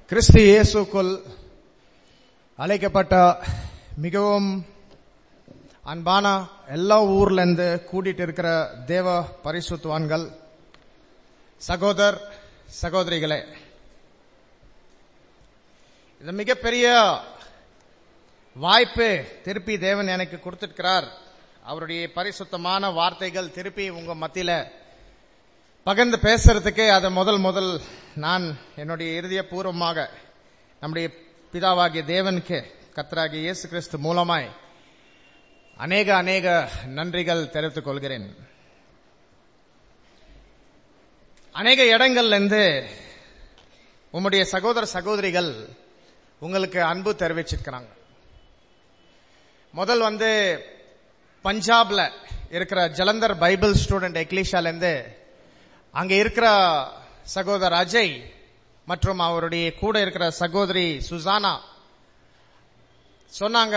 கிறிஸ்து இயேசுக்குள் அழைக்கப்பட்ட மிகவும் அன்பான எல்லா ஊர்ல இருந்து கூட்டிட்டு இருக்கிற தேவ பரிசுத்துவான்கள் சகோதர் சகோதரிகளே இது மிகப்பெரிய வாய்ப்பு திருப்பி தேவன் எனக்கு கொடுத்திருக்கிறார் அவருடைய பரிசுத்தமான வார்த்தைகள் திருப்பி உங்க மத்தியில பகிர்ந்து பேசுறதுக்கு அதை முதல் முதல் நான் என்னுடைய இறுதிய பூர்வமாக நம்முடைய பிதாவாகிய தேவனுக்கு கத்தராகிய இயேசு கிறிஸ்து மூலமாய் அநேக அநேக நன்றிகள் தெரிவித்துக் கொள்கிறேன் அநேக இடங்கள்ல இருந்து உம்முடைய சகோதர சகோதரிகள் உங்களுக்கு அன்பு தெரிவிச்சிருக்கிறாங்க முதல் வந்து பஞ்சாப்ல இருக்கிற ஜலந்தர் பைபிள் ஸ்டூடெண்ட் எக்லிஷால இருந்து அங்க இருக்கிற சகோதரர் அஜய் மற்றும் அவருடைய கூட இருக்கிற சகோதரி சுசானா சொன்னாங்க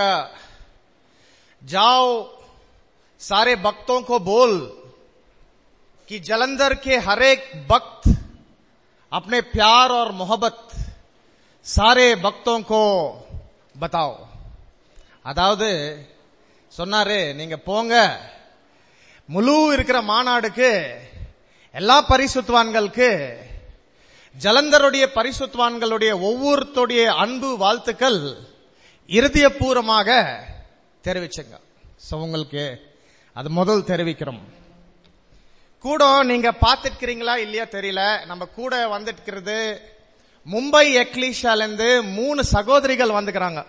जाओ सारे भक्तों को बोल कि जलंधर के हर एक भक्त अपने प्यार और मोहब्बत सारे भक्तों को बताओ அதாவது சொன்னாரு நீங்க போங்க முழு இருக்கிற மாநாடுக்கு எல்லா பரிசுத்வான்களுக்கு ஜலந்தருடைய பரிசுத்வான்களுடைய ஒவ்வொருத்தருடைய அன்பு வாழ்த்துக்கள் இறுதியபூர்வமாக தெரிவிச்சுங்க சோ உங்களுக்கு அது முதல் தெரிவிக்கிறோம் கூட நீங்க பார்த்துருக்கிறீங்களா இல்லையா தெரியல நம்ம கூட வந்துட்டு மும்பை எக்லிஷால இருந்து மூணு சகோதரிகள் வந்துக்கிறாங்க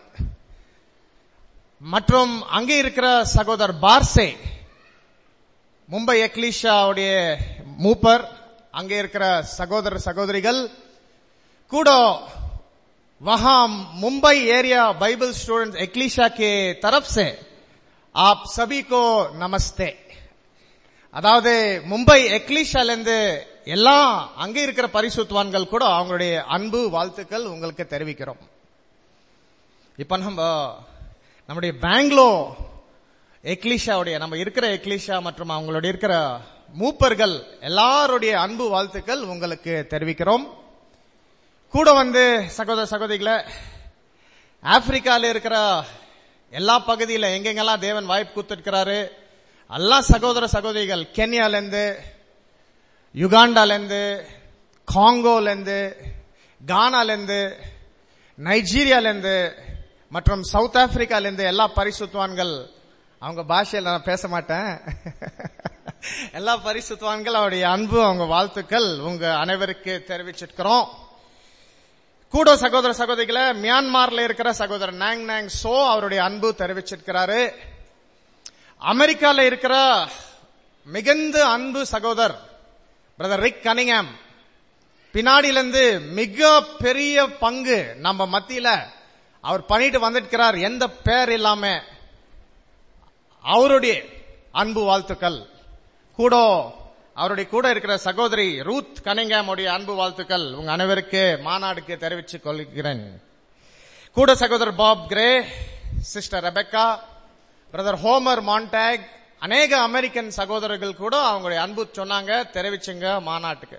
மற்றும் அங்கே இருக்கிற சகோதரர் பார்சே மும்பை எக்லிஷாவுடைய மூப்பர் அங்கே இருக்கிற சகோதர சகோதரிகள் கூட वहां Mumbai area Bible student ecclesia के तरफ से आप सभी को நமஸ்தே அதாவது மும்பை எக்லிஷால இருந்து எல்லா அங்கே இருக்கிற பரிசுத்துவான்கள் கூட அவங்களுடைய அன்பு வாழ்த்துக்கள் உங்களுக்கு தெரிவிக்கிறோம் இப்ப நம்ம நம்முடைய பெங்களூர் எக்லிஷாவுடைய நம்ம இருக்கிற எக்லிஷா மற்றும் அவங்களுடைய இருக்கிற மூப்பர்கள் எல்லாருடைய அன்பு வாழ்த்துக்கள் உங்களுக்கு தெரிவிக்கிறோம் கூட வந்து சகோதர சகோதரிகளை ஆப்பிரிக்கால இருக்கிற எல்லா பகுதியில எங்கெங்கெல்லாம் தேவன் வாய்ப்பு கொடுத்திருக்கிறாரு எல்லா சகோதர சகோதரிகள் கென்யால இருந்து யுகாண்டால இருந்து காங்கோல இருந்து கானால இருந்து நைஜீரியால இருந்து மற்றும் சவுத் ஆப்பிரிக்கால இருந்து எல்லா பரிசுத்துவான்கள் அவங்க பாஷையில் நான் பேச மாட்டேன் எல்லா பரிசுத்துவான்கள் அவருடைய அன்பு அவங்க வாழ்த்துக்கள் உங்க அனைவருக்கு தெரிவிச்சிருக்கிறோம் கூட சகோதர சகோதரிகளை மியான்மார்ல இருக்கிற சகோதரர் நாங் நாங் சோ அவருடைய அன்பு தெரிவிச்சிருக்கிறாரு அமெரிக்கால இருக்கிற மிகுந்த அன்பு சகோதர் பிரதர் ரிக் கனிங்ஹாம் பின்னாடியில இருந்து மிக பெரிய பங்கு நம்ம மத்தியில அவர் பண்ணிட்டு வந்துருக்கிறார் எந்த பேர் இல்லாம அவருடைய அன்பு வாழ்த்துக்கள் கூட அவருடைய கூட இருக்கிற சகோதரி ரூத் கனிங்காமுடைய அன்பு வாழ்த்துக்கள் உங்க அனைவருக்கு மாநாடுக்கு தெரிவித்துக் கொள்கிறேன் கூட சகோதரர் Bob Gray sister Rebecca brother Homer Montague அநேக அமெரிக்கன் சகோதரர்கள் கூட அவங்களுடைய அன்பு சொன்னாங்க தெரிவிச்சுங்க மாநாட்டுக்கு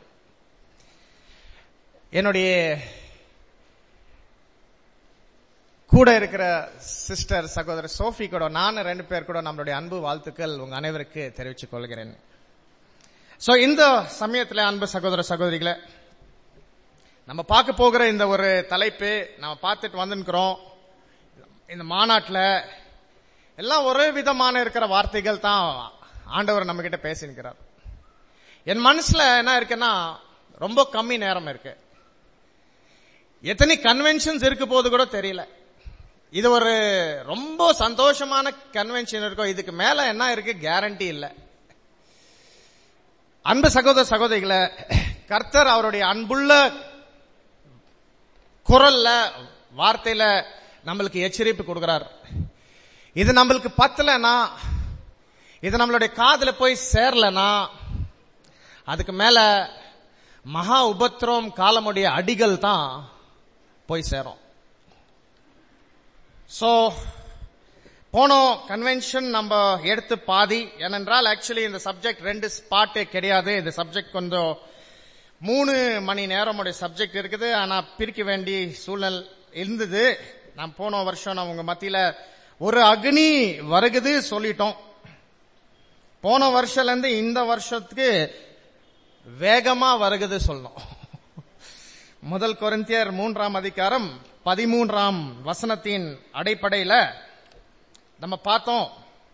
என்னுடைய கூட இருக்கிற சிஸ்டர் சகோதரர் சோஃபி கூட நான் ரெண்டு பேர் கூட நம்மளுடைய அன்பு வாழ்த்துக்கள் உங்க அனைவருக்கு தெரிவித்துக் கொள்கிறேன் சோ இந்த சமயத்துல அன்பு சகோதர சகோதரிகளை நம்ம பார்க்க போகிற இந்த ஒரு தலைப்பு நம்ம பார்த்துட்டு வந்துருக்கிறோம் இந்த மாநாட்டில் எல்லாம் ஒரே விதமான இருக்கிற வார்த்தைகள் தான் ஆண்டவர் நம்ம கிட்ட பேசினுக்கிறார் என் மனசுல என்ன இருக்குன்னா ரொம்ப கம்மி நேரம் இருக்கு எத்தனை கன்வென்ஷன்ஸ் இருக்கு போது கூட தெரியல இது ஒரு ரொம்ப சந்தோஷமான கன்வென்ஷன் இருக்கும் இதுக்கு மேல என்ன இருக்கு கேரண்டி இல்லை அன்பு சகோதர சகோதரிகளை கர்த்தர் அவருடைய அன்புள்ள குரல்ல வார்த்தையில நம்மளுக்கு எச்சரிப்பு கொடுக்கிறார் இது நம்மளுக்கு பத்தலனா இது நம்மளுடைய காதல போய் சேரலனா அதுக்கு மேல மகா உபத்திரம் காலமுடைய அடிகள் தான் போய் சேரும் சோ போனோம் கன்வென்ஷன் நம்ம எடுத்து பாதி ஏனென்றால் ஆக்சுவலி இந்த சப்ஜெக்ட் ரெண்டு ஸ்பாட்டே கிடையாது இந்த சப்ஜெக்ட் கொஞ்சம் மூணு மணி நேரம் உடைய சப்ஜெக்ட் இருக்குது ஆனா பிரிக்க வேண்டிய சூழல் இருந்தது நான் போன வருஷம் நான் உங்க மத்தியில ஒரு அக்னி வருகுது சொல்லிட்டோம் போன வருஷம்ல இருந்து இந்த வருஷத்துக்கு வேகமா வருகுது சொல்லணும் முதல் கொரிந்தியர் மூன்றாம் அதிகாரம் பதிமூன்றாம் வசனத்தின் அடிப்படையில நம்ம பார்த்தோம்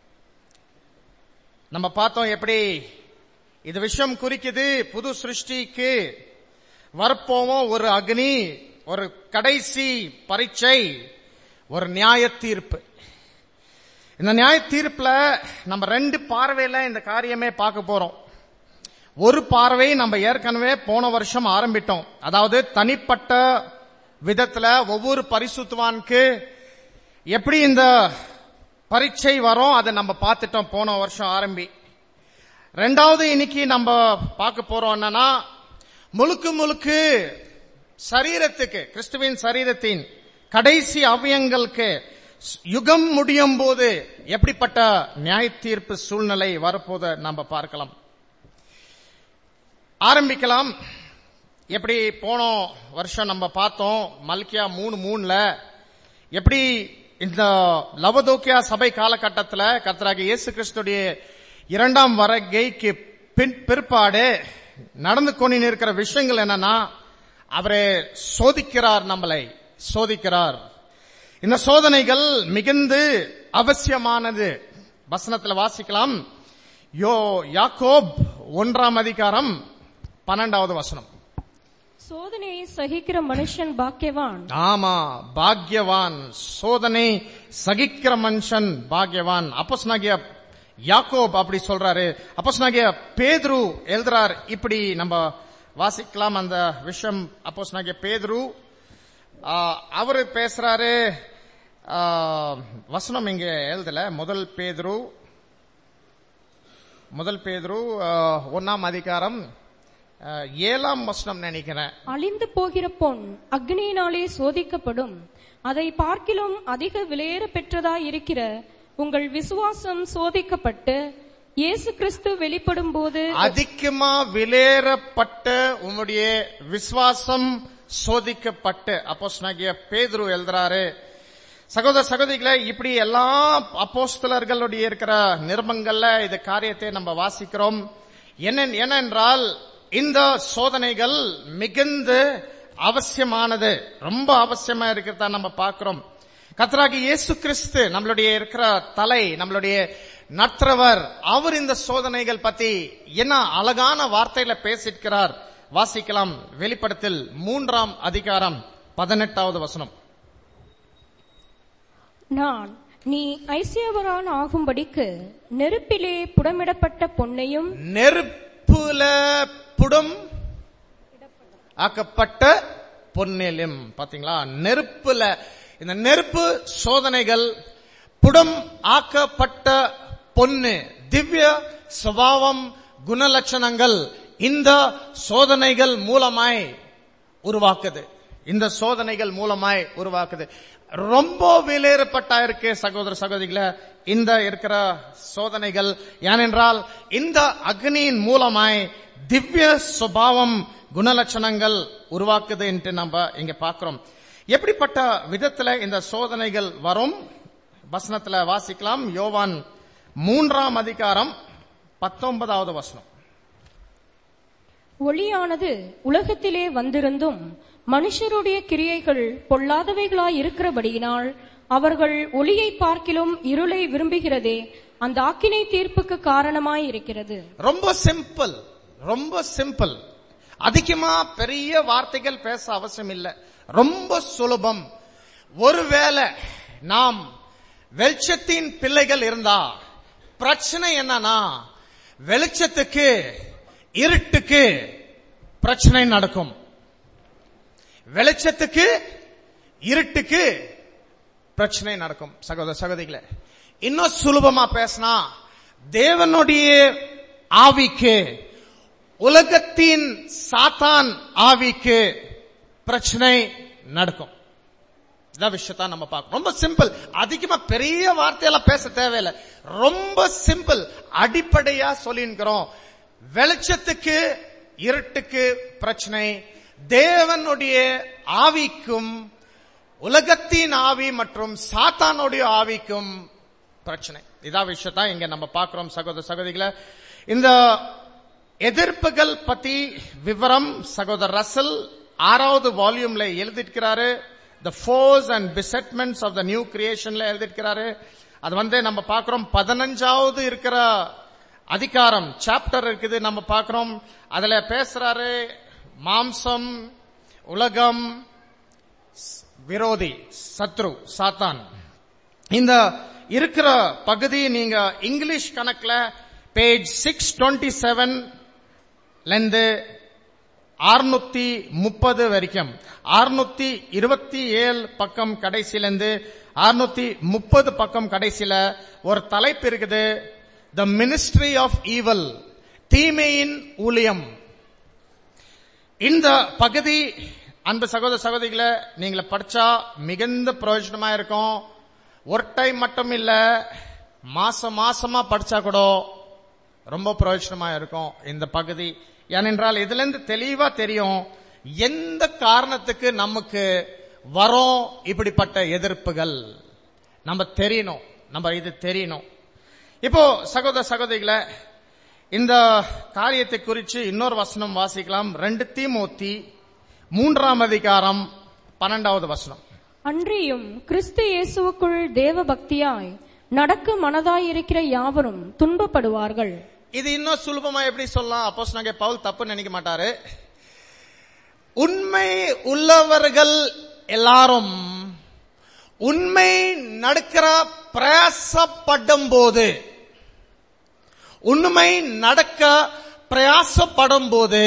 நம்ம பார்த்தோம் எப்படி இது விஷயம் குறிக்குது புது சிருஷ்டிக்கு வரப்போவோம் ஒரு அக்னி ஒரு கடைசி பரீட்சை ஒரு நியாய தீர்ப்பு இந்த நியாய தீர்ப்புல நம்ம ரெண்டு பார்வையில இந்த காரியமே பார்க்க போறோம் ஒரு பார்வை நம்ம ஏற்கனவே போன வருஷம் ஆரம்பிட்டோம் அதாவது தனிப்பட்ட விதத்துல ஒவ்வொரு பரிசுத்துவானுக்கு எப்படி இந்த பரீட்சை வரும் அதை நம்ம பார்த்துட்டோம் போன வருஷம் ஆரம்பி ரெண்டாவது இன்னைக்கு நம்ம பார்க்க போறோம் என்னன்னா முழுக்கு முழுக்கு சரீரத்துக்கு கிறிஸ்துவின் சரீரத்தின் கடைசி அவயங்களுக்கு யுகம் முடியும் போது எப்படிப்பட்ட நியாய தீர்ப்பு சூழ்நிலை வரப்போத நம்ம பார்க்கலாம் ஆரம்பிக்கலாம் எப்படி போன வருஷம் நம்ம பார்த்தோம் மல்கியா மூணு மூணுல எப்படி இந்த லவதோக்கியா சபை காலகட்டத்தில் கர்த்தராக இயேசு கிறிஸ்துடைய இரண்டாம் வருகைக்கு பின் பிற்பாடு நடந்து கொண்டு இருக்கிற விஷயங்கள் என்னன்னா அவரே சோதிக்கிறார் நம்மளை சோதிக்கிறார் இந்த சோதனைகள் மிகுந்து அவசியமானது வசனத்தில் வாசிக்கலாம் யோ யாக்கோப் ஒன்றாம் அதிகாரம் பன்னெண்டாவது வசனம் சோதனையை சகிக்கிற மனுஷன் பாக்கியவான் ஆமா பாக்யவான் சோதனை சகிக்கிற மனுஷன் பாக்யவான் அப்போஸ்னாகிய யாக்கோப் அப்படி சொல்றாரு அப்போஸ்னாகிய பேதுரு எழுதுறார் இப்படி நம்ம வாசிக்கலாம் அந்த விஷயம் அப்போஸ்னாகிய பேதுரு ஆ, அவரு பேசுறாரு ஆ, வசனம் இங்க எழுதல முதல் பேதுரு முதல் பேதுரு ஆ, ஒண்ணாம் அதிகாரம் ஆ, ஏழாம் வசனம் நினைக்கிறேன் அழிந்து போகிற பொன் அக்னியினாலே சோதிக்கப்படும் அதை பார்க்கிலும் அதிக விலையேற பெற்றதாய் இருக்கிற உங்கள் விசுவாசம் சோதிக்கப்பட்டு இயேசு கிறிஸ்து வெளிப்படும் போது அதிகமா விலேறப்பட்ட உம்முடைய விசுவாசம் சோதிக்கப்பட்டு அப்போஸ்தலனாகிய பேதுரு எழுதுறாரு சகோதர சகோதரிகளை இப்படி எல்லா அப்போஸ்தலர்களுடைய இருக்கிற நிருபங்கள்ல இந்த காரியத்தை நம்ம வாசிக்கிறோம் என்ன ஏனென்றால் இந்த சோதனைகள் மிகுந்து அவசியமானது ரொம்ப அவசியமா இருக்கிறதா நம்ம பார்க்கிறோம் கத்தராகி இயேசு கிறிஸ்து நம்மளுடைய இருக்கிற தலை நம்மளுடைய நற்றவர் அவர் இந்த சோதனைகள் பத்தி என்ன அழகான வார்த்தையில பேசியிருக்கிறார் வாசிக்கலாம் வெளிப்படத்தில் மூன்றாம் அதிகாரம் பதினெட்டாவது வசனம் நான் நீ ஐசியவரான் ஆகும்படிக்கு நெருப்பிலே புடமிடப்பட்ட பொன்னையும் நெருப்புல புடம் ஆக்கப்பட்ட பொன்னிலும் பாத்தீங்களா நெருப்புல இந்த நெருப்பு சோதனைகள் புடம் ஆக்கப்பட்ட பொன்னு திவ்ய சுபாவம் குணலட்சணங்கள் இந்த சோதனைகள் மூலமாய் உருவாக்குது இந்த சோதனைகள் மூலமாய் உருவாக்குது ரொம்ப விலையேறப்பட்டா இருக்கு சகோதர சகோதரிகள இந்த இருக்கிற சோதனைகள் ஏனென்றால் இந்த அக்னியின் மூலமாய் திவ்ய சுபாவம் குணலட்சணங்கள் உருவாக்குது என்று நம்ம இங்க பார்க்கிறோம் எப்படிப்பட்ட விதத்துல இந்த சோதனைகள் வரும் வசனத்துல வாசிக்கலாம் யோவான் மூன்றாம் அதிகாரம் பத்தொன்பதாவது வசனம் ஒளியானது உலகத்திலே வந்திருந்தும் மனுஷருடைய கிரியைகள் பொல்லாதவைகளாய் இருக்கிறபடியினால் அவர்கள் ஒளியை பார்க்கிலும் இருளை விரும்புகிறதே அந்த ஆக்கினை தீர்ப்புக்கு காரணமாய் இருக்கிறது ரொம்ப சிம்பிள் ரொம்ப சிம்பிள் அதிகமா பெரிய வார்த்தைகள் பேச அவசியம் இல்லை ரொம்ப சுலபம் ஒருவேளை நாம் வெளிச்சத்தின் பிள்ளைகள் இருந்தா பிரச்சனை என்னன்னா வெளிச்சத்துக்கு இருட்டுக்கு பிரச்சனை நடக்கும் வெளிச்சத்துக்கு இருட்டுக்கு பிரச்சனை நடக்கும் சகோதர சகோதரிகளே இன்னும் சுலபமா பேசினா தேவனுடைய ஆவிக்கு உலகத்தின் சாத்தான் ஆவிக்கு பிரச்சனை நடக்கும் இதான் விஷயத்தான் நம்ம பார்க்கணும் ரொம்ப சிம்பிள் அதிகமா பெரிய வார்த்தையெல்லாம் பேச தேவையில்லை ரொம்ப சிம்பிள் அடிப்படையா சொல்லிருக்கிறோம் வெளிச்சத்துக்கு இருட்டுக்கு பிரச்சனை தேவனுடைய ஆவிக்கும் உலகத்தின் ஆவி மற்றும் சாத்தானுடைய ஆவிக்கும் பிரச்சனை இதான் விஷயத்தான் இங்க நம்ம பார்க்கிறோம் சகோதர சகோதரிகளை இந்த எதிர்ப்புகள் பத்தி விவரம் சகோதரர் ரசல் ஆறாவது வால்யூம்ல எழுதியிருக்கிறாரு the foes and besetments of the new கிரியேஷன்ல எழுதியிருக்கிறாரு அது வந்து நம்ம பார்க்கிறோம் பதினஞ்சாவது இருக்கிற அதிகாரம் சாப்டர் இருக்குது நம்ம பார்க்கிறோம் அதுல பேசுறாரு மாம்சம் உலகம் விரோதி சத்ரு சாத்தான் இந்த இருக்கிற பகுதி நீங்க இங்கிலீஷ் கணக்குல பேஜ் சிக்ஸ் டுவெண்ட்டி செவன் இருந்து அறுநூத்தி முப்பது வரைக்கும் அறுநூத்தி இருபத்தி ஏழு பக்கம் கடைசியிலிருந்து அறுநூத்தி முப்பது பக்கம் கடைசியில ஒரு தலைப்பு இருக்குது த மினிஸ்ட்ரி ஆஃப் ஈவல் தீமையின் ஊழியம் இந்த பகுதி அன்பு சகோதர சகோதரிகளை நீங்கள படிச்சா மிகுந்த பிரயோஜனமா இருக்கும் ஒரு டைம் மட்டும் இல்ல மாசம் மாசமா படிச்சா கூட ரொம்ப பிரயோஜனமா இருக்கும் இந்த பகுதி ஏனென்றால் இதுல இருந்து தெளிவா தெரியும் எந்த காரணத்துக்கு நமக்கு வரும் இப்படிப்பட்ட எதிர்ப்புகள் நம்ம தெரியணும் நம்ம இது தெரியணும் இப்போ சகோதர சகோதரிகளை இந்த காரியத்தை குறித்து இன்னொரு வசனம் வாசிக்கலாம் ரெண்டு தீமூத்தி மூன்றாம் அதிகாரம் பன்னெண்டாவது வசனம் அன்றியும் கிறிஸ்து இயேசுவுக்குள் தேவ பக்தியாய் நடக்க மனதாயிருக்கிற யாவரும் துன்பப்படுவார்கள் இது இன்னும் சுலபமா எப்படி சொல்லலாம் அப்போஸ் நாங்க பவுல் தப்பு நினைக்க மாட்டாரு உண்மை உள்ளவர்கள் எல்லாரும் உண்மை நடக்கிற பிரயாசப்படும் போது உண்மை நடக்க பிரயாசப்படும் போது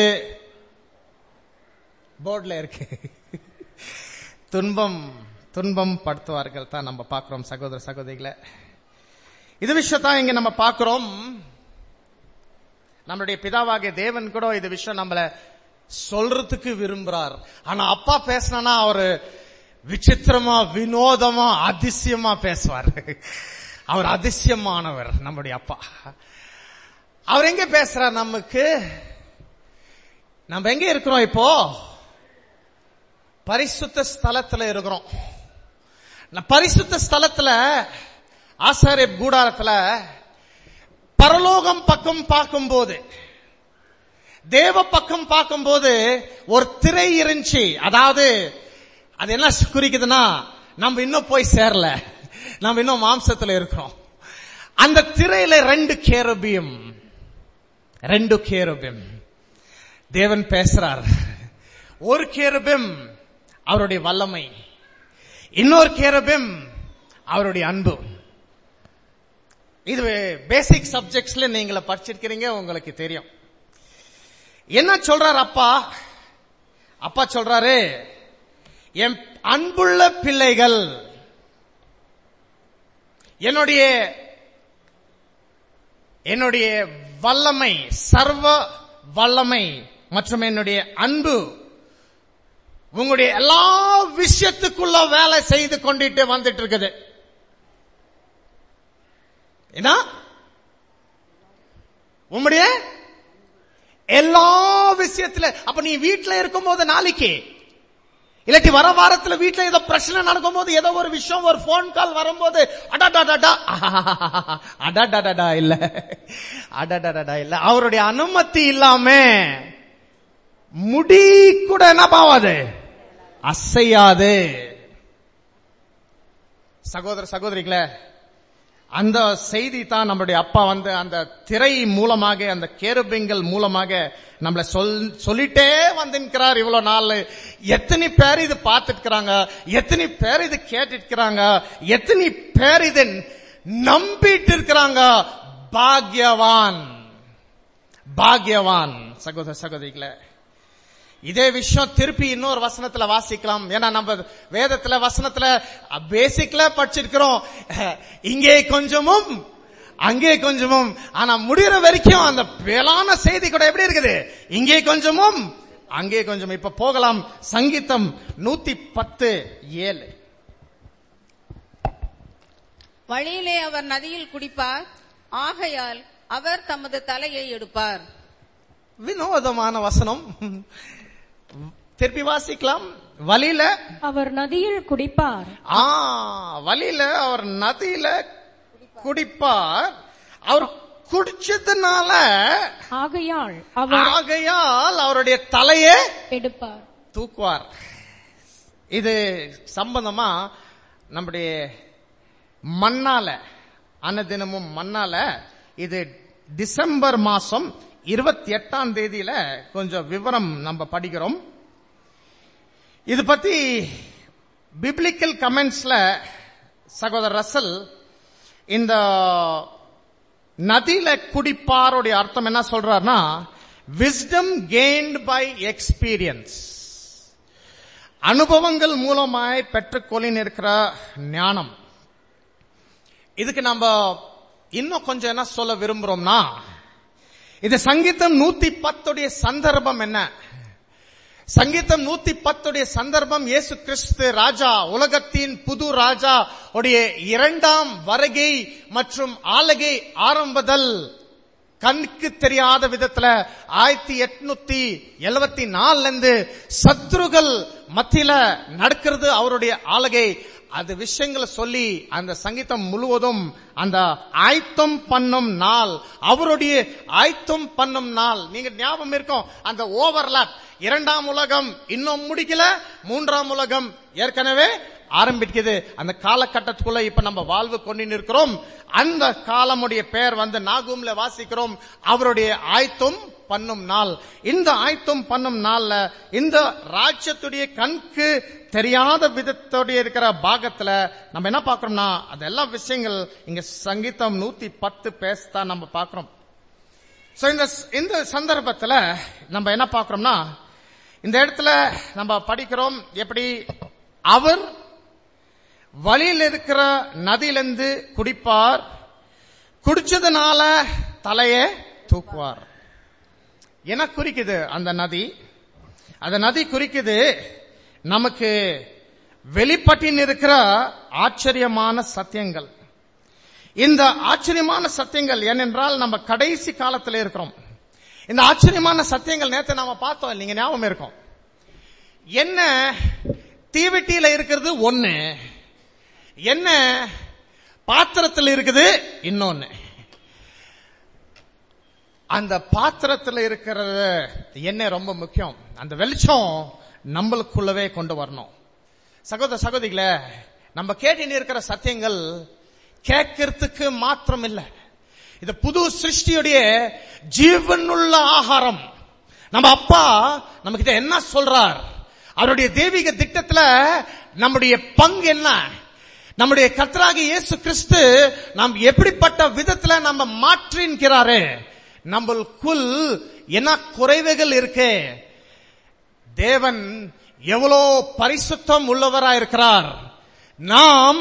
போர்ட்ல இருக்கு துன்பம் துன்பம் படுத்துவார்கள் தான் நம்ம பார்க்கிறோம் சகோதர சகோதரிகளை இது விஷயத்தான் இங்க நம்ம பார்க்கிறோம் நம்மளுடைய பிதாவாகிய தேவன் கூட இது விஷயம் நம்மள சொல்றதுக்கு விரும்புறார் ஆனா அப்பா பேசினா அவரு விசித்திரமா வினோதமா அதிசயமா பேசுவார் அவர் அதிசயமானவர் நம்முடைய அப்பா அவர் எங்க பேசுறார் நமக்கு நம்ம எங்க இருக்கிறோம் இப்போ பரிசுத்த ஸ்தலத்துல இருக்கிறோம் நான் பரிசுத்த ஸ்தலத்துல ஆசாரிய கூடாரத்துல பரலோகம் பக்கம் பார்க்கும்போது தேவ பக்கம் பார்க்கும்போது ஒரு திரை இருந்துச்சு அதாவது அது என்ன குறிக்குதுன்னா நம்ம இன்னும் போய் சேரல நம்ம இன்னும் மாம்சத்துல இருக்கிறோம் அந்த திரையில ரெண்டு கேரபியம் ரெண்டு கேரபியம் தேவன் பேசுறார் ஒரு கேரபிம் அவருடைய வல்லமை இன்னொரு கேரபிம் அவருடைய அன்பு இது பேசிக் சப்ஜெக்ட்ஸ்ல நீங்கள படிச்சிருக்கிறீங்க உங்களுக்கு தெரியும் என்ன சொல்றார் அப்பா அப்பா சொல்றாரு என் அன்புள்ள பிள்ளைகள் என்னுடைய என்னுடைய வல்லமை சர்வ வல்லமை மற்றும் என்னுடைய அன்பு உங்களுடைய எல்லா விஷயத்துக்குள்ள வேலை செய்து கொண்டுட்டு வந்துட்டு இருக்குது என்ன உம்முடைய எல்லா விஷயத்துல அப்ப நீ வீட்டுல இருக்கும் போது நாளைக்கு இல்லாட்டி வர வாரத்துல வீட்டுல ஏதோ பிரச்சனை நடக்கும் போது ஏதோ ஒரு விஷயம் ஒரு போன் கால் வரும்போது அடாடாடா அடாடாடா இல்ல அடாடாடா இல்ல அவருடைய அனுமதி இல்லாம முடி கூட என்ன பாவாது அசையாது சகோதர சகோதரிகளே அந்த செய்தி தான் நம்மளுடைய அப்பா வந்து அந்த திரை மூலமாக அந்த கேருபிங்கள் மூலமாக நம்மள சொல் சொல்லிட்டே வந்திருக்கிறார் இவ்வளவு நாள் எத்தனை பேர் இது பார்த்துருக்கிறாங்க எத்தனை பேர் இது கேட்டுருக்கிறாங்க எத்தனை பேர் இது நம்பிட்டு இருக்கிறாங்க பாக்யவான் பாக்யவான் சகோதர சகோதரிகளே இதே விஷயம் திருப்பி இன்னொரு வசனத்துல வாசிக்கலாம் ஏன்னா நம்ம வேதத்துல வசனத்துல பேசிக்ல படிச்சிருக்கிறோம் இங்கே கொஞ்சமும் அங்கே கொஞ்சமும் ஆனா முடிகிற வரைக்கும் அந்த வேளாண் செய்தி கூட எப்படி இருக்குது இங்கே கொஞ்சமும் அங்கே கொஞ்சம் இப்ப போகலாம் சங்கீதம் நூத்தி பத்து ஏழு வழியிலே அவர் நதியில் குடிப்பார் ஆகையால் அவர் தமது தலையை எடுப்பார் வினோதமான வசனம் திருப்பி வாசிக்கலாம் வழியில அவர் நதியில் குடிப்பார் ஆ வழியில அவர் நதியில குடிப்பார் அவர் குடிச்சதுனால ஆகையால் அவர் ஆகையால் அவருடைய தலையே எடுப்பார் தூக்குவார் இது சம்பந்தமா நம்முடைய மண்ணால அன்னதினமும் மண்ணால இது டிசம்பர் மாசம் இருபத்தி எட்டாம் தேதியில கொஞ்சம் விவரம் நம்ம படிக்கிறோம் இது பத்தி பிப்ளிக்கல் கமெண்ட்ஸ்ல சகோதரர் ரசல் இந்த நதியில குடிப்பாருடைய அர்த்தம் என்ன சொல்றாருன்னா விஸ்டம் கெயின்ட் பை எக்ஸ்பீரியன்ஸ் அனுபவங்கள் மூலமாய் பெற்றுக்கொள்ளின் இருக்கிற ஞானம் இதுக்கு நம்ம இன்னும் கொஞ்சம் என்ன சொல்ல விரும்புறோம்னா இது சங்கீதம் நூத்தி பத்துடைய சந்தர்ப்பம் என்ன சங்கீதம் நூத்தி பத்துடைய சந்தர்ப்பம் இயேசு கிறிஸ்து ராஜா உலகத்தின் புது ராஜா உடைய இரண்டாம் வருகை மற்றும் ஆலகை ஆரம்பதல் கண்ணுக்கு தெரியாத விதத்துல ஆயிரத்தி எட்நூத்தி எழுபத்தி நாலுல இருந்து சத்ருகள் மத்தியில நடக்கிறது அவருடைய ஆலகை அது விஷயங்களை சொல்லி அந்த சங்கீதம் முழுவதும் அந்த ஆயத்தம் பண்ணும் நாள் அவருடைய ஆயத்தம் பண்ணும் நாள் நீங்க ஞாபகம் இருக்கும் அந்த ஓவர்லாப் இரண்டாம் உலகம் இன்னும் முடிக்கல மூன்றாம் உலகம் ஏற்கனவே ஆரம்பிக்குது அந்த காலகட்டத்துக்குள்ள இப்ப நம்ம வாழ்வு கொண்டு நிற்கிறோம் அந்த காலமுடைய பெயர் வந்து நாகூம்ல வாசிக்கிறோம் அவருடைய ஆயத்தம் பண்ணும் நாள் இந்த ஆயத்தம் பண்ணும் நாள்ல இந்த ராஜ்யத்துடைய கண்க்கு தெரியாத விதத்தோடைய இருக்கிற பாகத்துல நம்ம என்ன பாக்குறோம்னா அதெல்லாம் விஷயங்கள் இங்க சங்கீதம் நூத்தி பத்து பேசத்தான் நம்ம பாக்குறோம் சோ இந்த இந்த சந்தர்ப்பத்துல நம்ம என்ன பாக்குறோம்னா இந்த இடத்துல நம்ம படிக்கிறோம் எப்படி அவர் வழியில் இருக்கிற நதியிலிருந்து குடிப்பார் குடிச்சதுனால தலையே தூக்குவார் என்ன குறிக்குது அந்த நதி அந்த நதி குறிக்குது நமக்கு வெளிப்பட்டின் இருக்கிற ஆச்சரியமான சத்தியங்கள் இந்த ஆச்சரியமான சத்தியங்கள் ஏனென்றால் நம்ம கடைசி காலத்தில் இருக்கிறோம் இந்த ஆச்சரியமான சத்தியங்கள் நேத்து நாம பார்த்தோம் நீங்க ஞாபகம் இருக்கும் என்ன தீவெட்டியில இருக்கிறது ஒண்ணு என்ன பாத்திரத்தில் இருக்குது இன்னொன்னு அந்த பாத்திரத்தில் இருக்கிறது என்ன ரொம்ப முக்கியம் அந்த வெளிச்சம் நம்மளுக்குள்ளவே கொண்டு வரணும் சகோதர சகோதரிகளே நம்ம கேட்டு இருக்கிற சத்தியங்கள் கேட்கறதுக்கு மாத்திரம் இல்ல இது புது சிருஷ்டியுடைய ஜீவனுள்ள ஆகாரம் நம்ம அப்பா நமக்கு என்ன சொல்றார் அவருடைய தெய்வீக திட்டத்துல நம்முடைய பங்கு என்ன நம்முடைய கத்தராகி இயேசு கிறிஸ்து நாம் எப்படிப்பட்ட விதத்துல நம்ம மாற்றின்கிறாரு நம்மளுக்குள் என்ன குறைவுகள் இருக்கு தேவன் எவ்வளோ பரிசுத்தம் உள்ளவரா இருக்கிறார் நாம்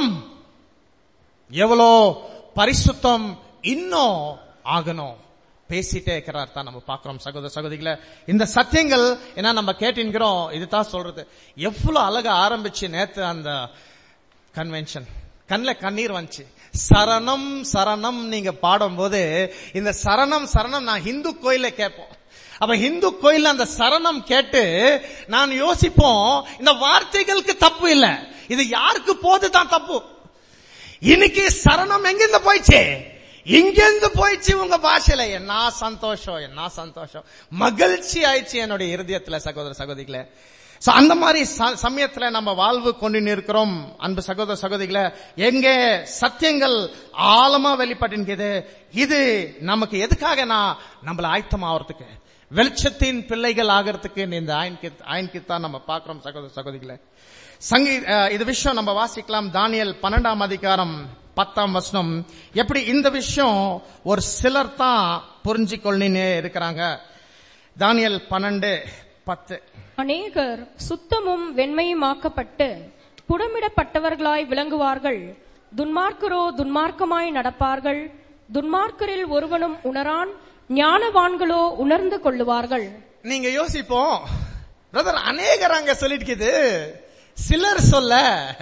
எவ்வளோ பரிசுத்தம் இன்னும் ஆகணும் பேசிட்டே இருக்கிறார் தான் நம்ம பார்க்கிறோம் சகோதர சகோதரிகளை இந்த சத்தியங்கள் என்ன நம்ம கேட்டிருக்கிறோம் இதுதான் சொல்றது எவ்வளவு அழகா ஆரம்பிச்சு நேத்து அந்த கன்வென்ஷன் கண்ணில் கண்ணீர் வந்துச்சு சரணம் சரணம் நீங்க பாடும்போது இந்த சரணம் சரணம் நான் இந்து கோயில கேட்போம் அப்ப இந்து கோயில் அந்த சரணம் கேட்டு நான் யோசிப்போம் இந்த வார்த்தைகளுக்கு தப்பு இல்ல இது யாருக்கு போது தான் தப்பு இன்னைக்கு சரணம் எங்கிருந்து போயிடுச்சு இங்கிருந்து போயிடுச்சு உங்க பாஷையில என்ன சந்தோஷம் என்ன சந்தோஷம் மகிழ்ச்சி ஆயிடுச்சு என்னுடைய இருதயத்துல சகோதர சகோதரிகளே சோ அந்த மாதிரி ச- சமயத்துல நம்ம வாழ்வு கொண்டு இருக்கிறோம் அன்பு சகோதர சகோதரிகளே எங்கே சத்தியங்கள் ஆழமா வெளிப்பட்டிருக்கிறது இது நமக்கு எதுக்காகனா நம்மள ஆயத்தம் ஆகிறதுக்கு வெளிச்சத்தின் பிள்ளைகள் ஆகிறதுக்கு இந்த ஆயன்கி தான் நம்ம பார்க்கிறோம் சகோதர சகோதரிகளே சங்கீ அஹ், இது விஷயம் நம்ம வாசிக்கலாம் தானியல் பன்னெண்டாம் அதிகாரம் பத்தாம் வசனம் எப்படி இந்த விஷயம் ஒரு சிலர் தான் புரிஞ்சுக்கொள்ளினே இருக்கிறாங்க தானியல் பன்னெண்டு பத்து அநேகர் சுத்தமும் வெண்மையுமாக்கப்பட்டு புடமிடப்பட்டவர்களாய் விளங்குவார்கள் துன்மார்க்கரோ துன்மார்க்கமாய் நடப்பார்கள் துன்மார்க்கரில் ஒருவனும் உணரான் ஞானவான்களோ உணர்ந்து கொள்ளுவார்கள் நீங்க யோசிப்போம் பிரதர் அநேகர் அங்க சொல்லிட்டு சிலர் சொல்ல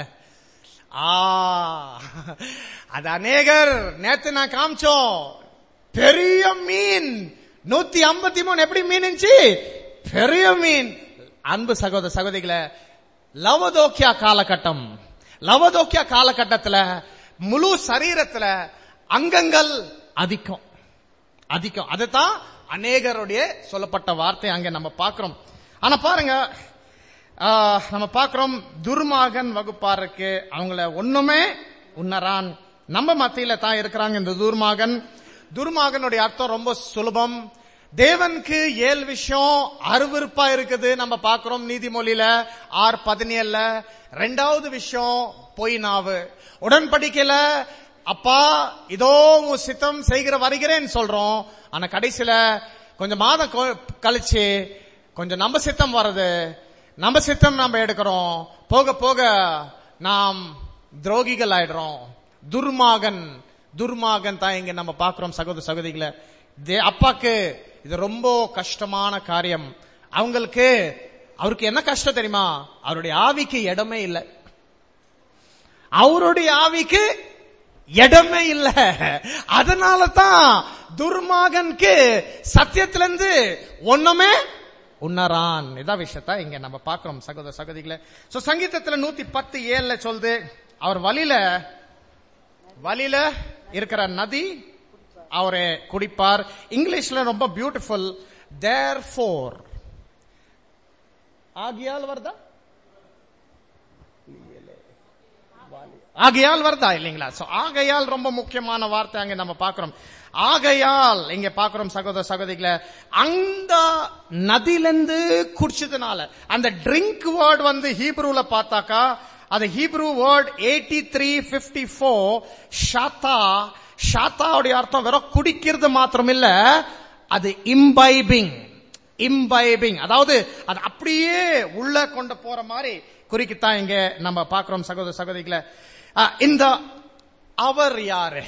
ஆ அது அநேகர் நேத்து நான் காமிச்சோம் பெரிய மீன் நூத்தி ஐம்பத்தி மூணு எப்படி மீன் இருந்துச்சு பெரிய மீன் அன்பு சகோதர சகோதரிகளை லவதோக்கியா காலகட்டம் லவதோக்கியா காலகட்டத்துல முழு சரீரத்துல அங்கங்கள் அதிகம் அதிகம் அதுதான் அநேகருடைய சொல்லப்பட்ட வார்த்தை அங்க நம்ம பார்க்கிறோம் ஆனா பாருங்க ஆ, நம்ம பார்க்கிறோம் துர்மாகன் வகுப்பாருக்கு அவங்கள ஒண்ணுமே உன்னரான் நம்ம மத்தியில தான் இருக்கிறாங்க இந்த துர்மாகன் துர்மாகனுடைய அர்த்தம் ரொம்ப சுலபம் தேவனுக்கு ஏழு விஷயம் அருவிருப்பா இருக்குது நம்ம பார்க்கிறோம் நீதிமொழியில ஆர் பதினேழுல ரெண்டாவது விஷயம் பொய் நாவு உடன்படிக்கையில அப்பா இதோ உன் சித்தம் செய்கிற வருகிறேன்னு சொல்றோம் ஆனா கடைசியில கொஞ்சம் மாதம் கொ- கழிச்சு கொஞ்சம் நம்ம சித்தம் வருது நம்ம சித்தம் நம்ம எடுக்கிறோம் போக போக நாம் துரோகிகள் ஆயிடுறோம் துர்மாகன் துர்மாகன் தான் இங்க நம்ம பார்க்கிறோம் சகோதர சகோதரிகளை தே- அப்பாக்கு இது ரொம்ப கஷ்டமான காரியம் அவங்களுக்கு அவருக்கு என்ன கஷ்டம் தெரியுமா அவருடைய ஆவிக்கு இடமே இல்லை அவருடைய ஆவிக்கு இடமே இல்ல அதனால தான் துர்மாகனுக்கு சத்தியத்திலிருந்து ஒண்ணுமே உணரான் இதான் விஷயத்த இங்க நம்ம பார்க்கிறோம் சகோதர சகோதரிகளை சோ சங்கீதத்துல நூத்தி பத்து ஏழுல சொல்லுது அவர் வழியில வழியில இருக்கிற நதி அவரை குடிப்பார் இங்கிலீஷ்ல ரொம்ப பியூட்டிஃபுல் தேர் ஃபோர் ஆகியால் வருதா ஆகையால் வருதா இல்லைங்களா சோ ஆகையால் ரொம்ப முக்கியமான வார்த்தை அங்க நம்ம பார்க்கிறோம் ஆகையால் இங்க பார்க்கிறோம் சகோதர சகோதரிகளை அந்த நதியிலிருந்து குடிச்சதுனால அந்த ட்ரிங்க் வேர்ட் வந்து ஹீப்ரூல பார்த்தாக்கா அது Hebrew word eighty three fifty four ஷாத்தா ஷாத்தாவுடைய அர்த்தம் வெறும் குடிக்கிறது மாத்திரம் இல்ல அது இம்பைபிங் இம்பைபிங் அதாவது அது அப்படியே உள்ள கொண்டு போற மாதிரி குறிக்குத்தான் இங்க நம்ம பார்க்கிறோம் சகோதர சகோதரிகளை அஹ், இந்த அவர் யாரு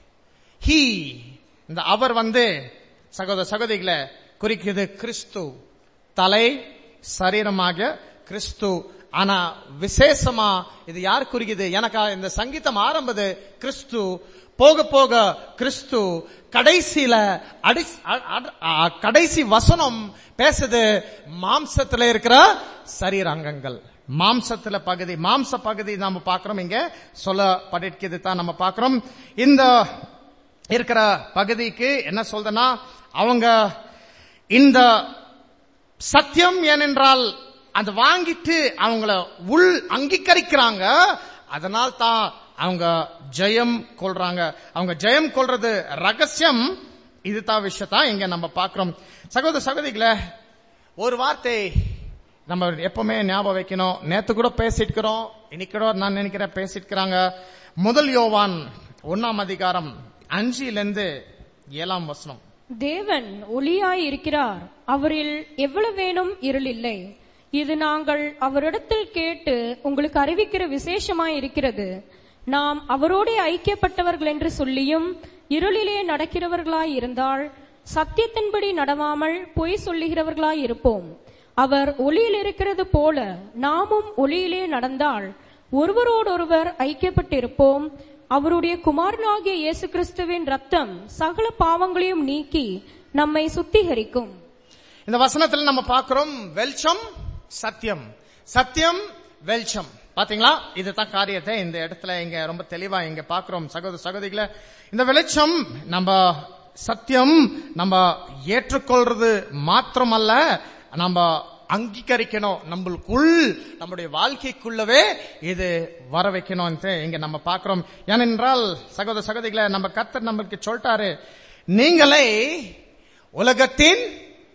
ஹீ இந்த அவர் வந்து சகோதர சகோதரிகளை குறிக்குது கிறிஸ்து தலை சரீரமாக கிறிஸ்து ஆனா விசேஷமா இது யார் குறிக்குது எனக்கு இந்த சங்கீதம் ஆரம்பது கிறிஸ்து போக போக கிறிஸ்து கடைசியில அடி- அ- அ- அ- கடைசி வசனம் பேசுது மாம்சத்துல இருக்கிற சரீரங்கங்கள் மாம்சத்துல பகுதி மாம்ச பகுதி நாம பார்க்கிறோம் இங்க சொல்லப்பட்டிருக்கிறது தான் நம்ம பார்க்கிறோம் இந்த இருக்கிற பகுதிக்கு என்ன சொல்றதுன்னா அவங்க இந்த சத்தியம் ஏனென்றால் அது வாங்கிட்டு அவங்கள உள் அங்கீகரிக்கிறாங்க அதனால் தான் அவங்க ஜெயம் கொள்றாங்க அவங்க ஜெயம் கொள்றது ரகசியம் இதுதான் விஷயத்தான் இங்க நம்ம பார்க்கிறோம் சகோதர சகோதரிகளே ஒரு வார்த்தை நம்ம எப்பவுமே ஞாபகம் வைக்கணும் நேத்து கூட பேசிட்டுக்கிறோம் இன்னைக்கு கூட நான் நினைக்கிறேன் பேசிட்டுக்கிறாங்க முதல் யோவான் ஒன்னாம் அதிகாரம் அஞ்சுல இருந்து ஏழாம் வசனம் தேவன் ஒளியாய் இருக்கிறார் அவரில் எவ்வளவேனும் இருள் இல்லை இது நாங்கள் அவரிடத்தில் கேட்டு உங்களுக்கு அறிவிக்கிற விசேஷமாய் இருக்கிறது நாம் அவரோடே ஐக்கியப்பட்டவர்கள் என்று சொல்லியும் இருளிலே நடக்கிறவர்களாய் இருந்தால் சத்தியத்தின்படி நடவாமல் பொய் சொல்லுகிறவர்களாய் இருப்போம் அவர் ஒளியில் இருக்கிறது போல நாமும் ஒளியிலே நடந்தால் ஒருவரோடொருவர் ஐக்கியப்பட்டிருப்போம் அவருடைய குமாரனாகிய இயேசு கிறிஸ்துவின் ரத்தம் சகல பாவங்களையும் நீக்கி நம்மை சுத்திகரிக்கும் இந்த வசனத்துல நம்ம பார்க்கிறோம் வெளிச்சம் சத்தியம் சத்தியம் வெளிச்சம் பாத்தீங்களா இதுதான் காரியத்தை இந்த இடத்துல இங்க ரொம்ப தெளிவா இங்க பார்க்கிறோம் சகோதர சகோதரிகளை இந்த வெளிச்சம் நம்ம சத்தியம் நம்ம ஏற்றுக்கொள்றது மாத்திரமல்ல நம்ம அங்கீகரிக்கணும் நம்மளுக்குள் நம்முடைய வாழ்க்கைக்குள்ளவே இது வர வைக்கணும் இங்க நம்ம பார்க்கிறோம் ஏனென்றால் சகோதர சகோதரிகளை நம்ம கர்த்தர் நம்மளுக்கு சொல்லிட்டாரு நீங்களே உலகத்தின்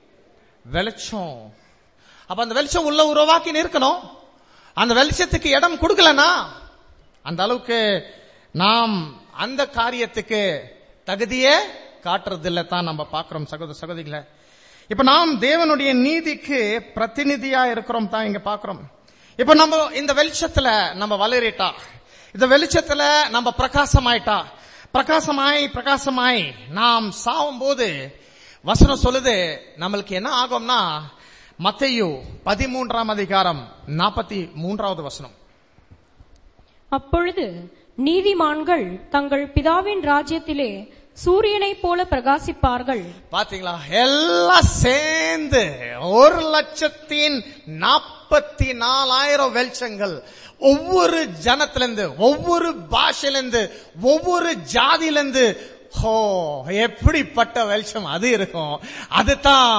வெளிச்சம் அப்ப அந்த வெளிச்சம் உள்ள உருவாக்கி இருக்கணும் அந்த வெளிச்சத்துக்கு இடம் கொடுக்கலனா அந்த அளவுக்கு நாம் அந்த காரியத்துக்கு தகுதியே காட்டுறதில்ல தான் நம்ம பார்க்கிறோம் சகோதர சகோதரிகளை இப்ப நாம் தேவனுடைய நீதிக்கு பிரதிநிதியா இருக்கிறோம் தான் இங்க பார்க்கிறோம் இப்ப நம்ம இந்த வெளிச்சத்துல நம்ம வளரிட்டா இந்த வெளிச்சத்துல நம்ம பிரகாசமாயிட்டா பிரகாசமாய் பிரகாசமாய் நாம் சாவும் போது வசனம் சொல்லுது நம்மளுக்கு என்ன ஆகும்னா மத்தையு பதிமூன்றாம் அதிகாரம் நாற்பத்தி மூன்றாவது வசனம் அப்பொழுது நீதிமான்கள் தங்கள் பிதாவின் ராஜ்யத்திலே சூரியனைப் போல பிரகாசிப்பார்கள் பாத்தீங்களா எல்லாம் சேர்ந்து ஒரு லட்சத்தின் நாற்பத்தி நாலாயிரம் வெளிச்சங்கள் ஒவ்வொரு ஜனத்திலிருந்து ஒவ்வொரு பாஷையிலிருந்து ஒவ்வொரு ஜாதியிலிருந்து ஹோ எப்படிப்பட்ட வெளிச்சம் அது இருக்கும் அதுதான்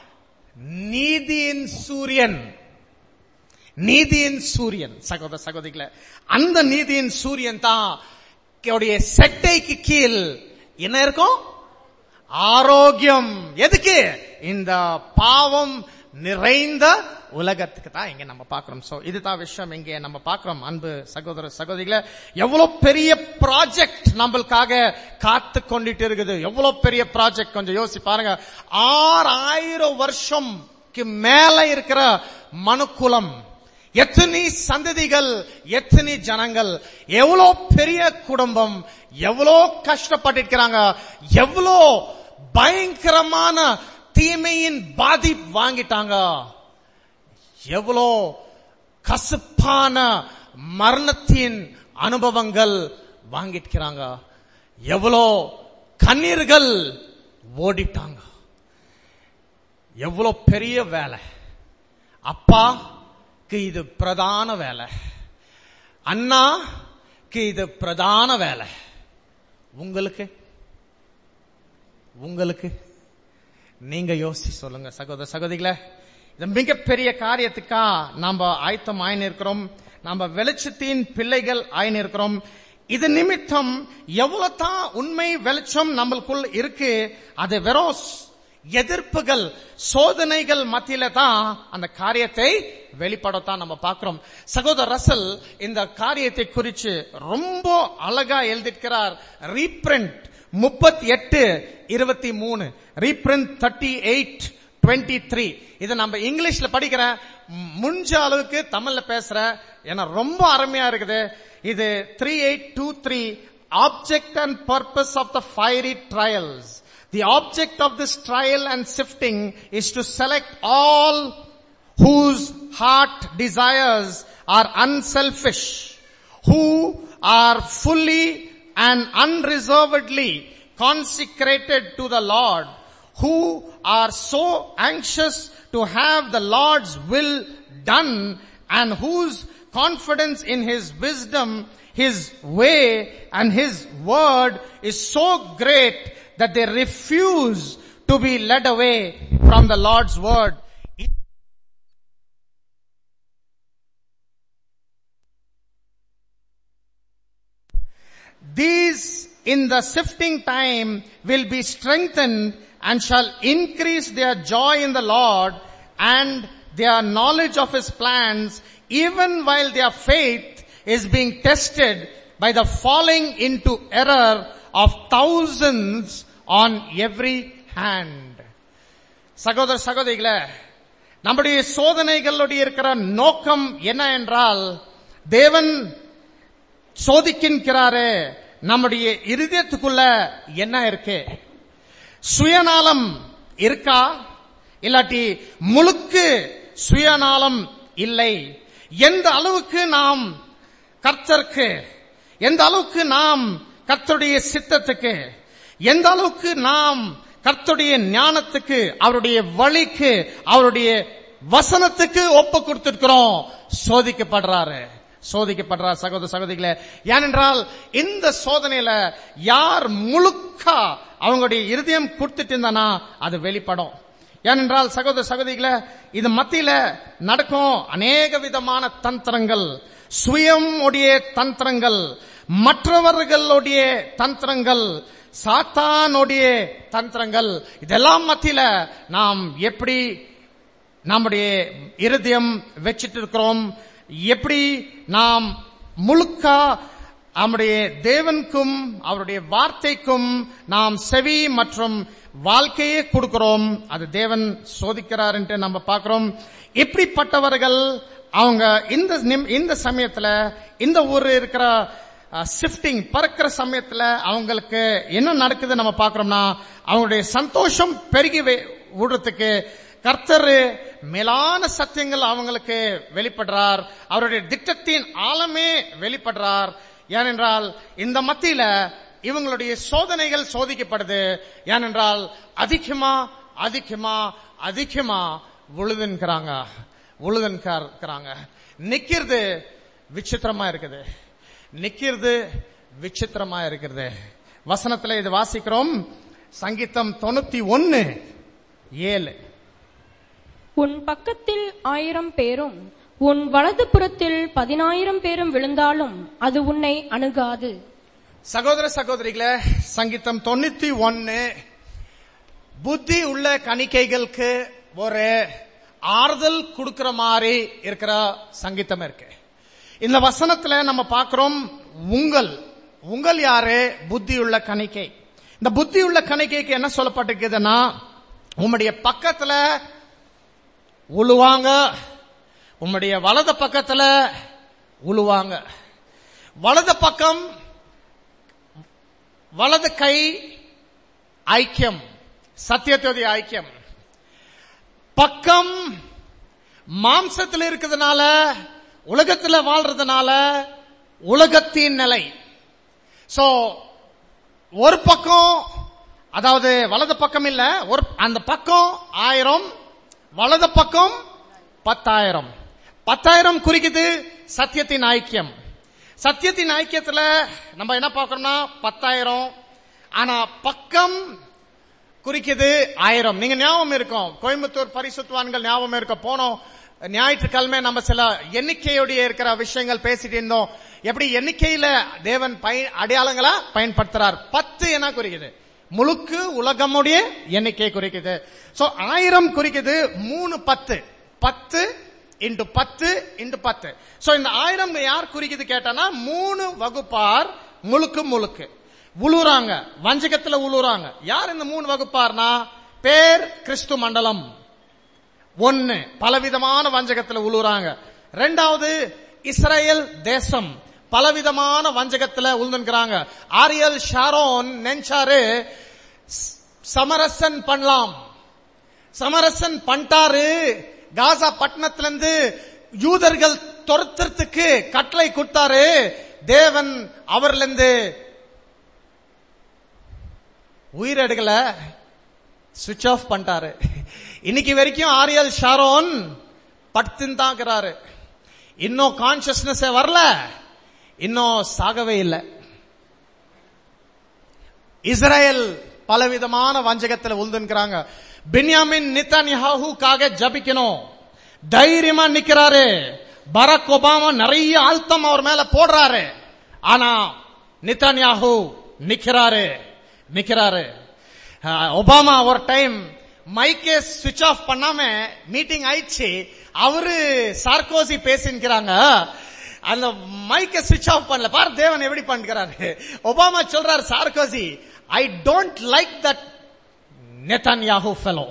நீதியின் சூரியன் நீதியின் சூரியன் சகோதர சகோதரிகளே அந்த நீதியின் சூரியன் தான் உடைய செட்டைக்கு கீழ் என்ன இருக்கும் ஆரோக்கியம் எதுக்கு இந்த பாவம் நிறைந்த உலகத்துக்கு தான் இங்க நம்ம பார்க்கிறோம் சோ இதுதான் விஷயம் இங்க நம்ம பார்க்கிறோம் அன்பு சகோதர சகோதரிகளே எவ்வளவு பெரிய ப்ராஜெக்ட் நம்மளுக்காக காத்து கொண்டுட்டு இருக்குது எவ்வளவு பெரிய ப்ராஜெக்ட் கொஞ்சம் யோசிச்சு பாருங்க ஆறாயிரம் வருஷம்க்கு மேல இருக்கிற மனுக்குலம் எத்தனை சந்ததிகள் எத்தனை ஜனங்கள் எவ்வளோ பெரிய குடும்பம் எவ்வளோ கஷ்டப்பட்டிருக்கிறாங்க எவ்வளோ பயங்கரமான தீமையின் பாதிப்பு வாங்கிட்டாங்க எவ்வளோ கசப்பான மரணத்தின் அனுபவங்கள் வாங்கியிருக்கிறாங்க எவ்வளோ கண்ணீர்கள் ஓடிட்டாங்க எவ்வளோ பெரிய வேலை அப்பாக்கு இது பிரதான வேலை அண்ணாக்கு இது பிரதான வேலை உங்களுக்கு உங்களுக்கு நீங்க யோசி சொல்லுங்க சகோதர சகோதரிகளே இது மிகப்பெரிய காரியத்துக்கா நாம ஆயத்தம் ஆயினிருக்கிறோம் நாம வெளிச்சத்தின் பிள்ளைகள் ஆயினிருக்கிறோம் இது நிமித்தம் எவ்வளவு தான் உண்மை வெளிச்சம் நம்மளுக்குள் இருக்கு அது வெறும் எதிர்ப்புகள் சோதனைகள் மத்தியில தான் அந்த காரியத்தை வெளிப்படத்தான் நம்ம பார்க்கிறோம் சகோதரர் ரசல் இந்த காரியத்தை குறித்து ரொம்ப அழகா எழுதியிருக்கிறார் ரீப்ரிண்ட் முப்பத்தி எட்டு இருபத்தி மூணு reprint thirty eight twenty three இதை நம்ம இங்கிலீஷ்ல படிக்கிறேன் முடிஞ்ச அளவுக்கு தமிழ்ல பேசுற ஏன்னா ரொம்ப அருமையா இருக்குது இது three eight two three object and purpose of the fiery trials The object of this trial and sifting is to select all whose heart desires are unselfish, who are fully and unreservedly consecrated to the Lord, who are so anxious to have the Lord's will done and whose confidence in His wisdom, His way and His word is so great that they refuse to be led away from the Lord's word. These in the sifting time will be strengthened and shall increase their joy in the Lord and their knowledge of His plans even while their faith is being tested by the falling into error of thousands on every hand. சகோதர சகோதரிகளே நம்முடைய சோதனைகளுடைய இருக்கிற நோக்கம் என்ன என்றால் தேவன் சோதிக்கின்றாரே நம்முடைய இருதயத்துக்குள்ள என்ன இருக்கு சுயநலம் இருக்கா இல்லாட்டி முழுக்கு சுயநலம் இல்லை எந்த அளவுக்கு நாம் கர்த்தருக்கு எந்த அளவுக்கு நாம் கர்த்தருடைய சித்தத்துக்கு எந்த அளவுக்கு நாம் கர்த்தருடைய ஞானத்துக்கு அவருடைய வழிக்கு அவருடைய வசனத்துக்கு ஒப்பு கொடுத்திருக்கிறோம் சோதிக்கப்படுறாரு சோதிக்கப்படுறார் சகோதர சகோதரிகளே ஏனென்றால் இந்த சோதனையில யார் முழுக்க அவங்களுடைய இருதயம் கொடுத்துட்டு இருந்தானா அது வெளிப்படும் ஏனென்றால் சகோதர சகோதரிகளே இது மத்தியில நடக்கும் அநேக விதமான தந்திரங்கள் சுயம் உடைய தந்திரங்கள் மற்றவர்களுடைய தந்திரங்கள் சாத்தானுடைய தந்திரங்கள் இதெல்லாம் மத்தியில நாம் எப்படி நம்முடைய இருதயம் வச்சிட்டு இருக்கிறோம் எப்படி நாம் முழுக்க நம்முடைய தேவனுக்கும் அவருடைய வார்த்தைக்கும் நாம் செவி மற்றும் வாழ்க்கையே கொடுக்கிறோம் அது தேவன் சோதிக்கிறார் என்று நம்ம பார்க்கிறோம் இப்படிப்பட்டவர்கள் அவங்க இந்த நிம்- இந்த சமயத்துல இந்த ஊர் இருக்கிற ஷிஃப்டிங் பறக்கிற சமயத்துல அவங்களுக்கு என்ன நடக்குது நம்ம பார்க்கிறோம்னா அவங்களுடைய சந்தோஷம் பெருகி வே- விடுறதுக்கு கர்த்தர் மேலான சத்தியங்கள் அவங்களுக்கு வெளிப்படுறார் அவருடைய திட்டத்தின் ஆழமே வெளிப்படுறார் ஏனென்றால் இந்த மத்தியில இவங்களுடைய சோதனைகள் சோதிக்கப்படுது ஏனென்றால் அதிகமா அதிகமா அதிகமா உழுதுன்கிறாங்க உழுதுன்கிறாங்க நிக்கிறது விசித்திரமா இருக்குது நிக்கிறது விசித்திரமா இருக்கிறது வசனத்துல இது வாசிக்கிறோம் சங்கீதம் தொண்ணூத்தி ஒன்னு ஏழு உன் பக்கத்தில் ஆயிரம் பேரும் உன் வலது புறத்தில் பதினாயிரம் பேரும் விழுந்தாலும் அது உன்னை அணுகாது சகோதர சகோதரிகளே சங்கீதம் தொண்ணூத்தி ஒன்னு புத்தி உள்ள கணிக்கைகளுக்கு ஒரு ஆறுதல் கொடுக்கிற மாதிரி இருக்கிற சங்கீதம் இருக்கு இந்த வசனத்துல நம்ம பார்க்கிறோம் உங்கள் உங்கள் யாரு புத்தி உள்ள கணிக்கை இந்த புத்தி உள்ள கணிக்கைக்கு என்ன சொல்லப்பட்டிருக்குதுன்னா உம்முடைய பக்கத்துல உழுவாங்க உம்முடைய வலது பக்கத்துல உழுவாங்க வலது பக்கம் வலது கை ஐக்கியம் சத்தியத்தோதி ஐக்கியம் பக்கம் மாம்சத்தில் இருக்கிறதுனால உலகத்துல வாழ்றதுனால உலகத்தின் நிலை சோ ஒரு பக்கம் அதாவது வலது பக்கம் இல்ல ஒரு அந்த பக்கம் ஆயிரம் வலது பக்கம் பத்தாயிரம் பத்தாயிரம் குறிக்குது சத்தியத்தின் ஐக்கியம் சத்தியத்தின் ஐக்கியத்துல நம்ம என்ன பார்க்கறோம்னா பத்தாயிரம் ஆனா பக்கம் குறிக்குது ஆயிரம் நீங்க ஞாபகம் இருக்கும் கோயம்புத்தூர் பரிசுத்துவான்கள் ஞாபகம் இருக்க போனோம் ஞாயிற்றுக்கிழமை நம்ம சில எண்ணிக்கையுடைய இருக்கிற விஷயங்கள் பேசிட்டு இருந்தோம் எப்படி எண்ணிக்கையில தேவன் பயன் அடையாளங்களா பயன்படுத்துறார் பத்து என்ன குறிக்குது முழுக்கு உலகமுடைய எண்ணிக்கை குறிக்குது சோ ஆயிரம் குறிக்குது மூணு பத்து பத்து இன்டு பத்து இன்டு பத்து சோ இந்த ஆயிரம் யார் குறிக்குது கேட்டானா மூணு வகுப்பார் முழுக்கு முழுக்கு உழுறாங்க வஞ்சகத்துல உழுறாங்க யார் இந்த மூணு வகுப்பார்னா பேர் கிறிஸ்து மண்டலம் ஒன்னு பலவிதமான வஞ்சகத்துல உழுறாங்க ரெண்டாவது இஸ்ரேல் தேசம் பலவிதமான வஞ்சகத்துல உழுந்துக்கிறாங்க ஆரியல் ஷாரோன் நெஞ்சாரு ஸ்- சமரசன் பண்ணலாம் சமரசன் பண்ணிட்டாரு காசா பட்டணத்துல இருந்து யூதர்கள் துரத்துறதுக்கு கட்டளை கொடுத்தாரு தேவன் அவர்ல இருந்து உயிரெடுக்கல சுவிட்ச் ஆஃப் பண்ணிட்டாரு இன்னைக்கு வரைக்கும் ஆரியல் ஷாரோன் படுத்துன்னு தாக்குறாரு இன்னும் கான்சியஸ்னஸ் வரல இன்னும் சாகவே இல்லை இஸ்ரேல் பலவிதமான வஞ்சகத்துல உழுந்துக்கிறாங்க பென்யாமின் நித்தன்யாஹுக்காக ஜபிக்கணும் தைரியமா நிக்கிறாரு பராக் ஒபாமா நிறைய அழுத்தம் அவர் மேல போடுறாரு ஆனா நித்தன்யாஹு நிக்கிறாரு நிக்கிறாரு அஹ், ஒபாமா ஒரு டைம் மைக்கே சுவிட்ச் ஆஃப் பண்ணாம மீட்டிங் ஆயிடுச்சு அவரு சார்கோசி பேசிக்கிறாங்க அந்த மைக்க சுவிட்ச் ஆஃப் பண்ணல பாரு தேவன் எப்படி பண்ணுகிறாரு ஒபாமா சொல்றாரு Sarkozy I don't like that Netanyahu fellow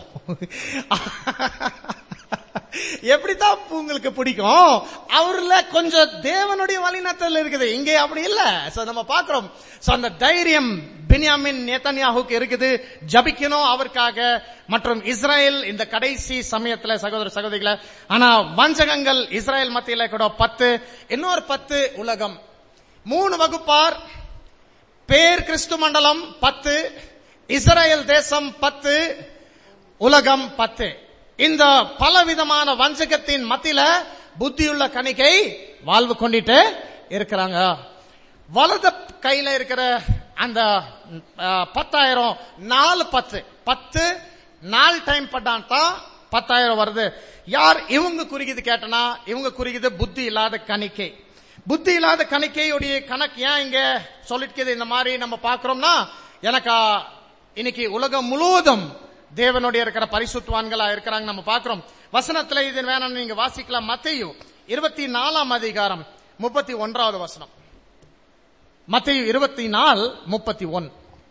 எப்படித்தான் உங்களுக்கு பிடிக்கும் அவர்ல கொஞ்சம் தேவனுடைய வழிநடத்தல் இருக்குது இங்கே அப்படி இல்ல சோ நம்ம பாக்குறோம் சோ அந்த தைரியம் பின்யாமின் நேத்தன்யாஹுக்கு இருக்குது ஜபிக்கணும் அவருக்காக மற்றும் இஸ்ரேல் இந்த கடைசி சமயத்துல சகோதர சகோதரிகளை ஆனா வஞ்சகங்கள் இஸ்ரேல் மத்தியில கூட பத்து இன்னொரு பத்து உலகம் மூணு வகுப்பார் பேர் கிறிஸ்து மண்டலம் பத்து இஸ்ரேல் தேசம் பத்து உலகம் பத்து இந்த பலவிதமான வஞ்சகத்தின் மத்தியில புத்தியுள்ள கணிக்கை வாழ்வு கொண்டிட்டு இருக்கிறாங்க வலது கையில இருக்கிற அந்த அஹ், பத்தாயிரம் நாலு பத்து பத்து நாலு டைம் பட்டான் தான் பத்தாயிரம் வருது யார் இவங்க குறிக்குது கேட்டனா இவங்க குறிக்குது புத்தி இல்லாத கணிக்கை புத்தி இல்லாத கணிக்கையுடைய கணக்கு ஏன் இங்க சொல்லிருக்குது இந்த மாதிரி நம்ம பாக்குறோம்னா எனக்கு இன்னைக்கு உலகம் முழுவதும் தேவனுடைய இருக்கிற பரிசுத்தவான்களா இருக்கிறாங்க நம்ம பாக்குறோம் வசனத்துல இது வேணும் நீங்க வாசிக்கலாம் மத்தையு இருபத்தி நாலாம் அதிகாரம் முப்பத்தி ஒன்றாவது வசனம் மத்தையு இருபத்தி நாலு முப்பத்தி ஒன்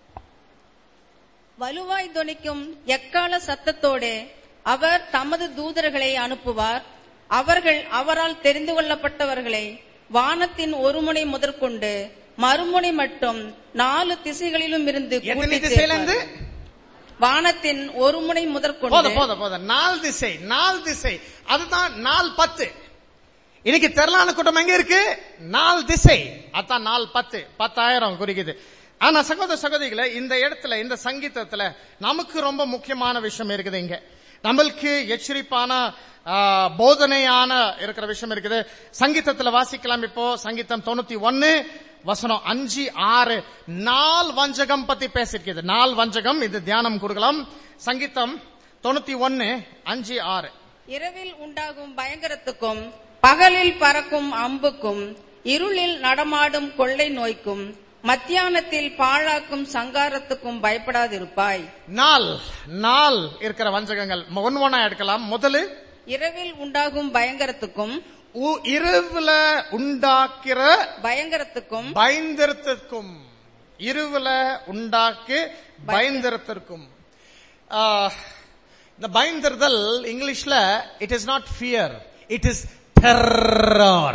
வலுவாய் தொனிக்கும் எக்கால சத்தத்தோடே அவர் தமது தூதர்களை அனுப்புவார் அவர்கள் அவரால் தெரிந்து கொள்ளப்பட்டவர்களை வானத்தின் ஒரு முனை முதற்கொண்டு மறுமுனை மட்டும் நாலு திசைகளிலும் இருந்து எத்தனை கூட்டிச் திசையில இருந்து சேர்ப்பார். வானத்தின் ஒரு முனை போத முதற்கொண்டு போத போத நாலு திசை நாலு திசை அதுதான் நாலு பத்து இன்னைக்கு தெரலான கூட்டம் எங்க இருக்கு நாலு திசை அதான் நாலு பத்து பத்தாயிரம் குறிக்குது ஆனா சகோதர சகோதரிகளை இந்த இடத்துல இந்த சங்கீதத்துல நமக்கு ரொம்ப முக்கியமான விஷயம் இருக்குது இங்க நம்மளுக்கு எச்சரிப்பான ஆ, போதனையான இருக்கிற விஷயம் இருக்குது சங்கீதத்துல வாசிக்கலாம் இப்போ சங்கீதம் தொண்ணூத்தி ஒன்னு வசனம் அஞ்சு ஆறு நாள் வஞ்சகம் பத்தி பேசிருக்கிறது நாள் வஞ்சகம் இது தியானம் கொடுக்கலாம் சங்கீதம் தொண்ணூத்தி ஒன்னு அஞ்சு ஆறு இரவில் உண்டாகும் பயங்கரத்துக்கும் பகலில் பறக்கும் அம்புக்கும் இருளில் நடமாடும் கொள்ளை நோய்க்கும் மத்தியானத்தில் பாழாக்கும் சங்காரத்துக்கும் பயப்படாதிருப்பாய் நாள் நாள் இருக்கிற வஞ்சகங்கள் ஒன் ஒன்னா எடுக்கலாம் முதல்ல இரவில் உண்டாகும் பயங்கரத்துக்கும் உ- இரவுல உண்டாக்கிற பயங்கரத்துக்கும் பயந்திரத்திற்கும் இருவுல உண்டாக்கு பயந்திரத்திற்கும் ஆஹ், இந்த பயந்திருதல் இங்கிலீஷ்ல it is not fear it is terror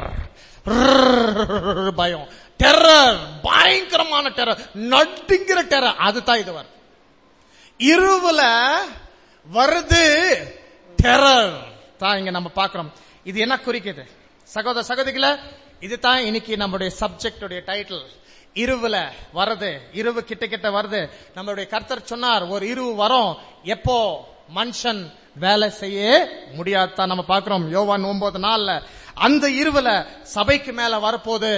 பயம் டெரர் பயங்கரமான டெரர் நடுங்கிற டெரர் அதுதான் இது வரும் இருவுல வருது டெரர் தான் இங்க நம்ம பார்க்கிறோம் இது என்ன குறிக்குது சகோதர சகோதரிகள இது தான் இன்னைக்கு நம்முடைய சப்ஜெக்டுடைய டைட்டில் இருவுல வருது இருவு கிட்ட கிட்ட வருது நம்மளுடைய கர்த்தர் சொன்னார் ஒரு இருவு வரும் எப்போ மனுஷன் வேலை செய்ய முடியாதுதான் நம்ம பார்க்கிறோம் யோவான் ஒன்பது நாள்ல அந்த இருவுல சபைக்கு மேல வரப்போது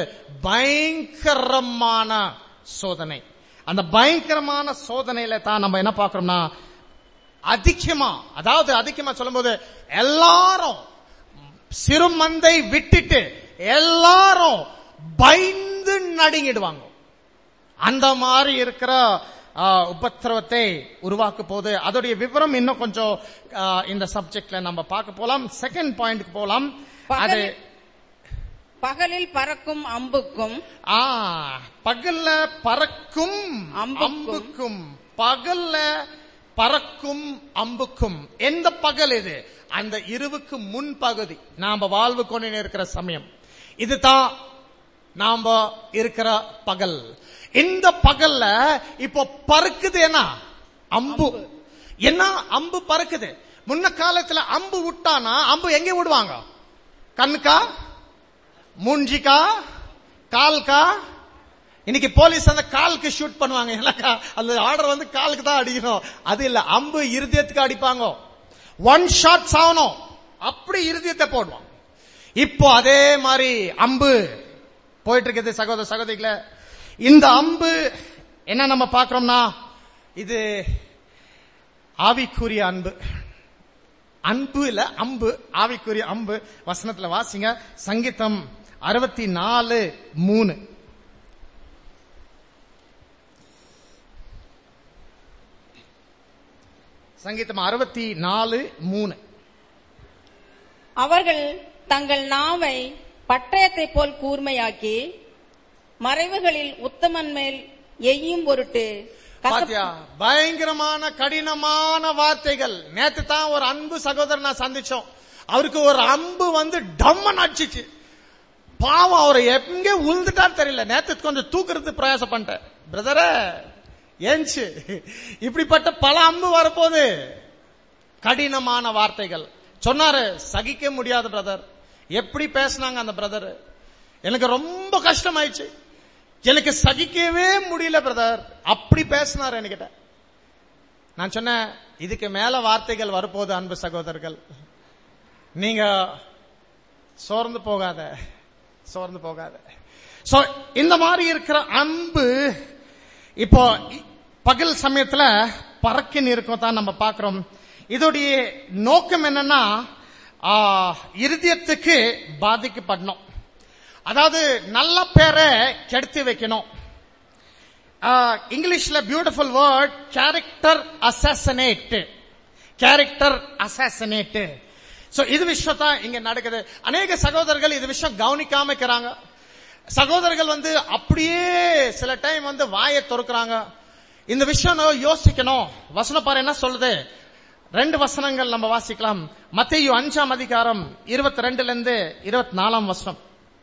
பயங்கரமான சோதனை அந்த பயங்கரமான சோதனையில தான் நம்ம என்ன பார்க்கிறோம்னா அதிகமா அதாவது அதிகமா சொல்லும்போது எல்லாரும் சிறுமந்தை விட்டுட்டு எல்லாரும் பயந்து நடுங்கிடுவாங்க அந்த மாதிரி இருக்கிற ஆ, உபத்திரவத்தை உருவாக்க போது அதோடைய விவரம் இன்னும் கொஞ்சம் ஆ, இந்த சப்ஜெக்ட்ல நம்ம பார்க்க போலாம் செகண்ட் பாயிண்ட்க்கு போலாம் அது பகலில் பகலில் பறக்கும் அம்புக்கும் ஆ பகல்ல பறக்கும் அம்புக்கும். அம்புக்கும் பகல்ல பறக்கும் அம்புக்கும் எந்த பகல் இது அந்த இருவுக்கு முன் பகுதி நாம வாழ்வு கொண்டு இருக்கிற சமயம் இதுதான் நாம இருக்கிற பகல் இந்த பகல்ல இப்போ பறக்குது என்ன அம்பு என்ன அம்பு பறக்குது முன்ன காலத்துல அம்பு விட்டானா அம்பு எங்க விடுவாங்க கண்ணுக்கா மூஞ்சிக்கா கால்கா இன்னைக்கு போலீஸ் அந்த காலுக்கு ஷூட் பண்ணுவாங்க இல்லக்கா அந்த ஆர்டர் வந்து காலுக்கு தான் அடிக்கணும் அது இல்ல அம்பு இருதயத்துக்கு அடிப்பாங்க ஒன் ஷாட் சாவணும் அப்படி இருதயத்தை போடுவான் இப்போ அதே மாதிரி அம்பு போயிட்டு இருக்குது சகோதர சகோதரிகளே இந்த அம்பு என்ன நம்ம பார்க்கிறோம்னா இது ஆவிக்குரிய அன்பு அன்பு இல்ல அம்பு ஆவிக்குரிய அம்பு வசனத்துல வாசிங்க சங்கீதம் அறுபத்தி நாலு மூணு சங்கீதம் அறுபத்தி நாலு மூணு அவர்கள் தங்கள் நாவை பட்டயத்தை போல் கூர்மையாக்கி மறைவுகளில் உத்தமன் மேல் எய்யும் பொருட்டு கசப்பு- பாத்தியா பயங்கரமான கடினமான வார்த்தைகள் நேத்து தான் ஒரு அன்பு சகோதரன் நான் சந்திச்சோம் அவருக்கு ஒரு அம்பு வந்து டம்மன் அடிச்சிச்சு பாவம் அவரை எங்க உழுந்துட்டான்னு தெரியல நேத்து கொஞ்சம் தூக்குறது பிரயாசம் பண்ணிட்டேன் பிரதரே ஏஞ்சு இப்படிப்பட்ட பல அம்பு வரப்போகுது கடினமான வார்த்தைகள் சொன்னாரு சகிக்க முடியாது பிரதர் எப்படி பேசினாங்க அந்த பிரதர் எனக்கு ரொம்ப கஷ்டமாயிடுச்சு எனக்கு சகிக்கவே முடியல பிரதர் அப்படி பேசினார் என்கிட்ட நான் சொன்னேன் இதுக்கு மேல வார்த்தைகள் வரப்போகுது அன்பு சகோதரர்கள் நீங்க சோர்ந்து போகாத சோர்ந்து போகாத சோ இந்த மாதிரி இருக்கிற அன்பு இப்போ இ- பகல் சமயத்துல பறக்கின்னு இருக்கும் தான் நம்ம பார்க்கிறோம் இதோடைய நோக்கம் என்னன்னா ஆ, இருதயத்துக்கு பாதிக்கப்படணும் அதாவது நல்ல பேரை கெடுத்து வைக்கணும் ஆ, இங்கிலீஷ்ல beautiful word character assassinate character assassinate so இது விஷயம் தான் இங்க நடக்குது அநேக சகோதரர்கள் இது விஷயம் கவனிக்காம இருக்கிறாங்க சகோதரர்கள் வந்து அப்படியே சில டைம் வந்து வாயை திறக்கிறாங்க இந்த விஷயம் நம்ம யோசிக்கணும் வசனம் பாரு என்ன சொல்லுது ரெண்டு வசனங்கள் நம்ம வாசிக்கலாம் மத்தேயு அஞ்சாம் அதிகாரம் இருபத்தி ரெண்டுல இருந்து இருபத்தி நாலாம் வசனம்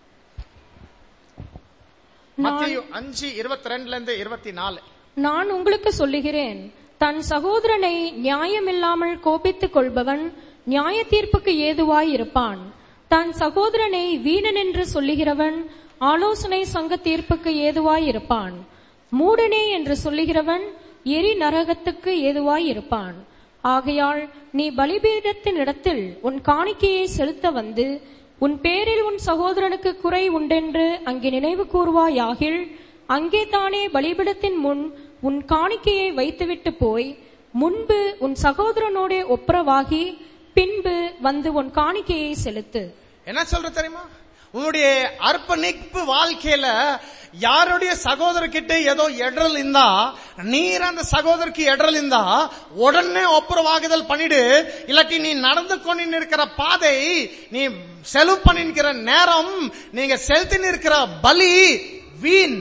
மத்தேயு அஞ்சு இருபத்தி ரெண்டுல இருந்து இருபத்தி நாலு நான் உங்களுக்கு சொல்லுகிறேன் தன் சகோதரனை நியாயமில்லாமல் கோபித்துக் கொள்பவன் நியாய தீர்ப்புக்கு ஏதுவாய் இருப்பான் தன் சகோதரனை வீணன் என்று சொல்லுகிறவன் ஆலோசனை சங்க தீர்ப்புக்கு ஏதுவாய் இருப்பான் மூடனே என்று சொல்லுகிறவன் எரி நரகத்துக்கு ஏதுவாய் இருப்பான் ஆகையால் நீ பலிபீடத்தின் இடத்தில் உன் காணிக்கையை செலுத்த வந்து உன் பேரில் உன் சகோதரனுக்கு குறை உண்டென்று அங்கே நினைவு கூறுவாயாகில் அங்கே தானே பலிபீடத்தின் முன் உன் காணிக்கையை வைத்துவிட்டு போய் முன்பு உன் சகோதரனோடே ஒப்புரவாகி பின்பு வந்து உன் காணிக்கையை செலுத்து என்ன சொல்ற தெரியுமா உன்னுடைய அர்ப்பணிப்பு வாழ்க்கையில யாருடைய சகோதரர்கிட்ட ஏதோ எடரல் இருந்தா நீர் அந்த சகோதரருக்கு எடரல் இருந்தா உடனே ஒப்புரவாகுதல் பண்ணிடு இல்லாட்டி நீ நடந்து கொண்டு இருக்கிற பாதை நீ செலவு பண்ணிருக்கிற நேரம் நீங்க செலுத்தி இருக்கிற பலி வீண்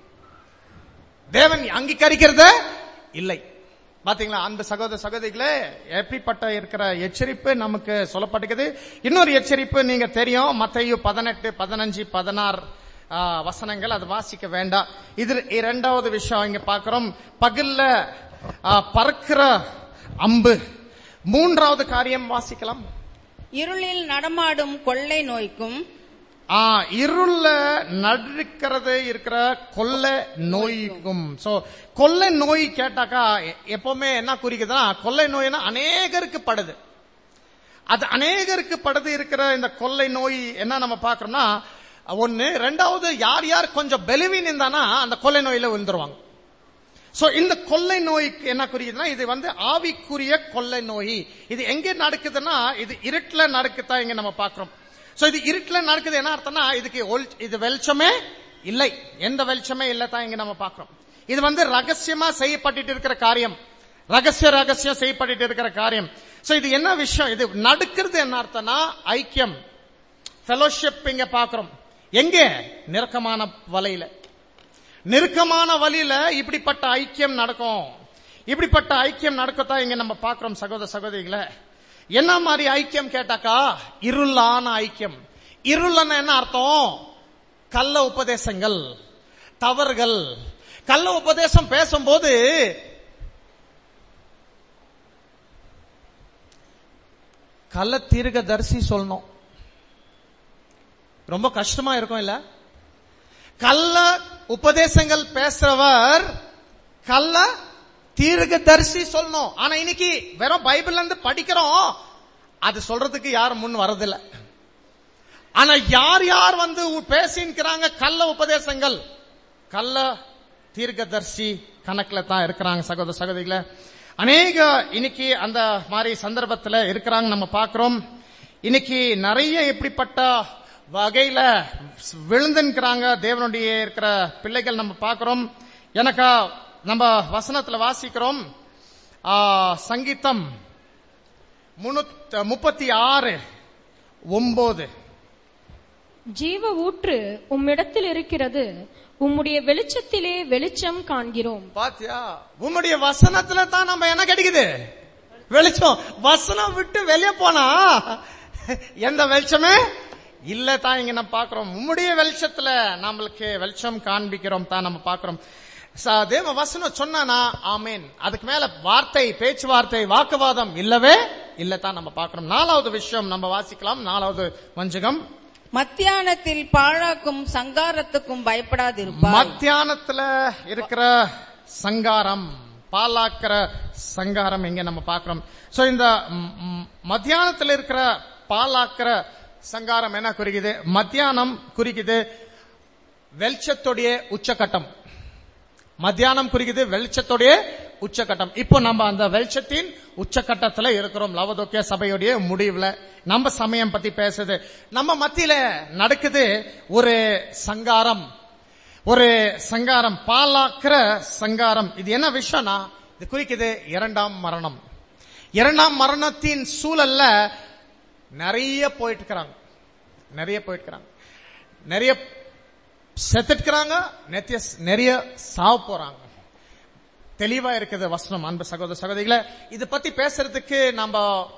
தேவன் அங்கீகரிக்கிறது இல்லை பாத்தீங்களா அந்த சகோதர சகோதரிகளே எப்படிப்பட்ட இருக்கிற எச்சரிப்பு நமக்கு சொல்லப்பட்டிருக்குது இன்னொரு எச்சரிப்பு நீங்க தெரியும் மத்தையு பதினெட்டு பதினஞ்சு பதினாறு வசனங்கள் அது வாசிக்க வேண்டாம் இது இரண்டாவது விஷயம் இங்க பார்க்கிறோம் பகல்ல ஆ, பறக்கிற அம்பு மூன்றாவது காரியம் வாசிக்கலாம் இருளில் நடமாடும் கொள்ளை நோய்க்கும் ஆ, இருள்ல நடுக்கிறது இருக்கிற கொள்ளை நோய்க்கும் சோ கொள்ளை நோய் கேட்டாக்கா எ- எப்பவுமே என்ன குறிக்குதுன்னா கொள்ளை நோய்னா அநேகருக்கு படுது அது அநேகருக்கு படுது இருக்கிற இந்த கொள்ளை நோய் என்ன நம்ம பார்க்கறோம்னா ஒண்ணு ரெண்டாவது யார் யார் கொஞ்சம் பெலிவின் இருந்தானா அந்த கொள்ளை நோயில விழுந்துருவாங்க சோ இந்த கொள்ளை நோய்க்கு என்ன குறிக்குதுன்னா இது வந்து ஆவிக்குரிய கொள்ளை நோய் இது எங்க நடக்குதுன்னா இது இருட்டுல நடக்குதா இங்க நம்ம பாக்குறோம் சோ இது இருட்டுல நடக்குது என்ன அர்த்தம்னா இதுக்கு ஒளி- இது வெளிச்சமே இல்லை எந்த வெளிச்சமே இல்ல தான் இங்க நம்ம பாக்குறோம் இது வந்து ரகசியமா செய்யப்பட்டுட்டு இருக்கிற காரியம் ரகசிய ரகசியம் செய்யப்பட்டுட்டு இருக்கிற காரியம் சோ இது என்ன விஷயம் இது நடக்கிறது என்ன அர்த்தம்னா ஐக்கியம் ஃபெலோஷிப் இங்க பாக்குறோம் எங்க நெருக்கமான வலையில நெருக்கமான வழியில இப்படிப்பட்ட ஐக்கியம் நடக்கும் இப்படிப்பட்ட ஐக்கியம் நடக்கத்தான் இங்க நம்ம பாக்குறோம் சகோதர சகோதரிகளை என்ன மாதிரி ஐக்கியம் கேட்டாக்கா இருளான ஐக்கியம் இருளன என்ன அர்த்தம் கள்ள உபதேசங்கள் தவறுகள் கள்ள உபதேசம் பேசும்போது கள்ள தீர்க்க தரிசி சொல்லணும் ரொம்ப கஷ்டமா இருக்கும் இல்ல கள்ள உபதேசங்கள் பேசுறவர் கள்ள தீர்க்க தரிசி சொல்லணும் ஆனா இன்னைக்கு வெறும் பைபிள்ல இருந்து படிக்கிறோம் அது சொல்றதுக்கு யாரும் முன் வரதில்ல ஆனா யார் யார் வந்து பேசின்கிறாங்க கள்ள உபதேசங்கள் கள்ள தீர்க்கதர்சி கணக்குல தான் இருக்கிறாங்க சகோதர சகோதரிகளே அநேக இன்னைக்கு அந்த மாதிரி சந்தர்ப்பத்துல இருக்கிறாங்க நம்ம பார்க்கிறோம் இன்னைக்கு நிறைய இப்படிப்பட்ட வகையில விழுந்துன்கிறாங்க தேவனுடைய இருக்கிற பிள்ளைகள் நம்ம பார்க்கிறோம் எனக்கு நம்ம வசனத்துல வாசிக்கிறோம் ஆ, சங்கீதம் முன்னூத்- முப்பத்தி ஆறு ஒன்பது ஜீவ ஊற்று உம்மிடத்தில் இருக்கிறது உம்முடைய வெளிச்சத்திலே வெளிச்சம் காண்கிறோம் பாத்தியா உம்முடைய வசனத்துல தான் நம்ம என்ன கிடைக்குது வெளிச்சம் வசனம் விட்டு வெளியே போனா எந்த வெளிச்சமே இல்ல தான் இங்க நம்ம பாக்குறோம் உம்முடைய வெளிச்சத்துல நம்மளுக்கு வெளிச்சம் காண்பிக்கிறோம் தான் நம்ம பாக்குறோம் ச- தேவ வசனம் சொன்னானா ஆமேன் அதுக்கு மேல வார்த்தை பேச்சுவார்த்தை வாக்குவாதம் இல்லவே இல்ல தான் நம்ம பாக்குறோம் நாலாவது விஷயம் நம்ம வாசிக்கலாம் நாலாவது வஞ்சகம் மத்தியானத்தில் பாழாக்கும் சங்காரத்துக்கும் பயப்படாதிருப்பாய் மத்தியானத்துல இருக்கிற சங்காரம் பாலாக்கிற சங்காரம் எங்க நம்ம பார்க்கிறோம் சோ இந்த ம், ம், மத்தியானத்துல இருக்கிற பாலாக்கிற சங்காரம் என்ன குறிக்குது மத்தியானம் குறிக்குது வெளிச்சத்துடைய உச்சகட்டம் மத்தியானம் குறிக்குது வெளிச்சத்துடைய உச்சகட்டம் இப்போ நம்ம அந்த வெளிச்சத்தின் உச்சகட்டத்துல இருக்கிறோம் லவதோக்கிய சபையுடைய முடிவுல நம்ம சமயம் பத்தி பேசுது நம்ம மத்தியில நடக்குது ஒரு சங்காரம் ஒரு சங்காரம் பாலாக்கிற சங்காரம் இது என்ன விஷயம்னா இது குறிக்குது இரண்டாம் மரணம் இரண்டாம் மரணத்தின் சூழல்ல நிறைய போயிட்டு இருக்கிறாங்க நிறைய போயிட்டு இருக்கிறாங்க நிறைய செத்துட்டுக்கிறாங்க நிறைய நிறைய சாவ போறாங்க தெளிவா இருக்குது வசனம் அன்பு சகோதர சகோதரிகளை இது பத்தி பேசுறதுக்கு நம்ம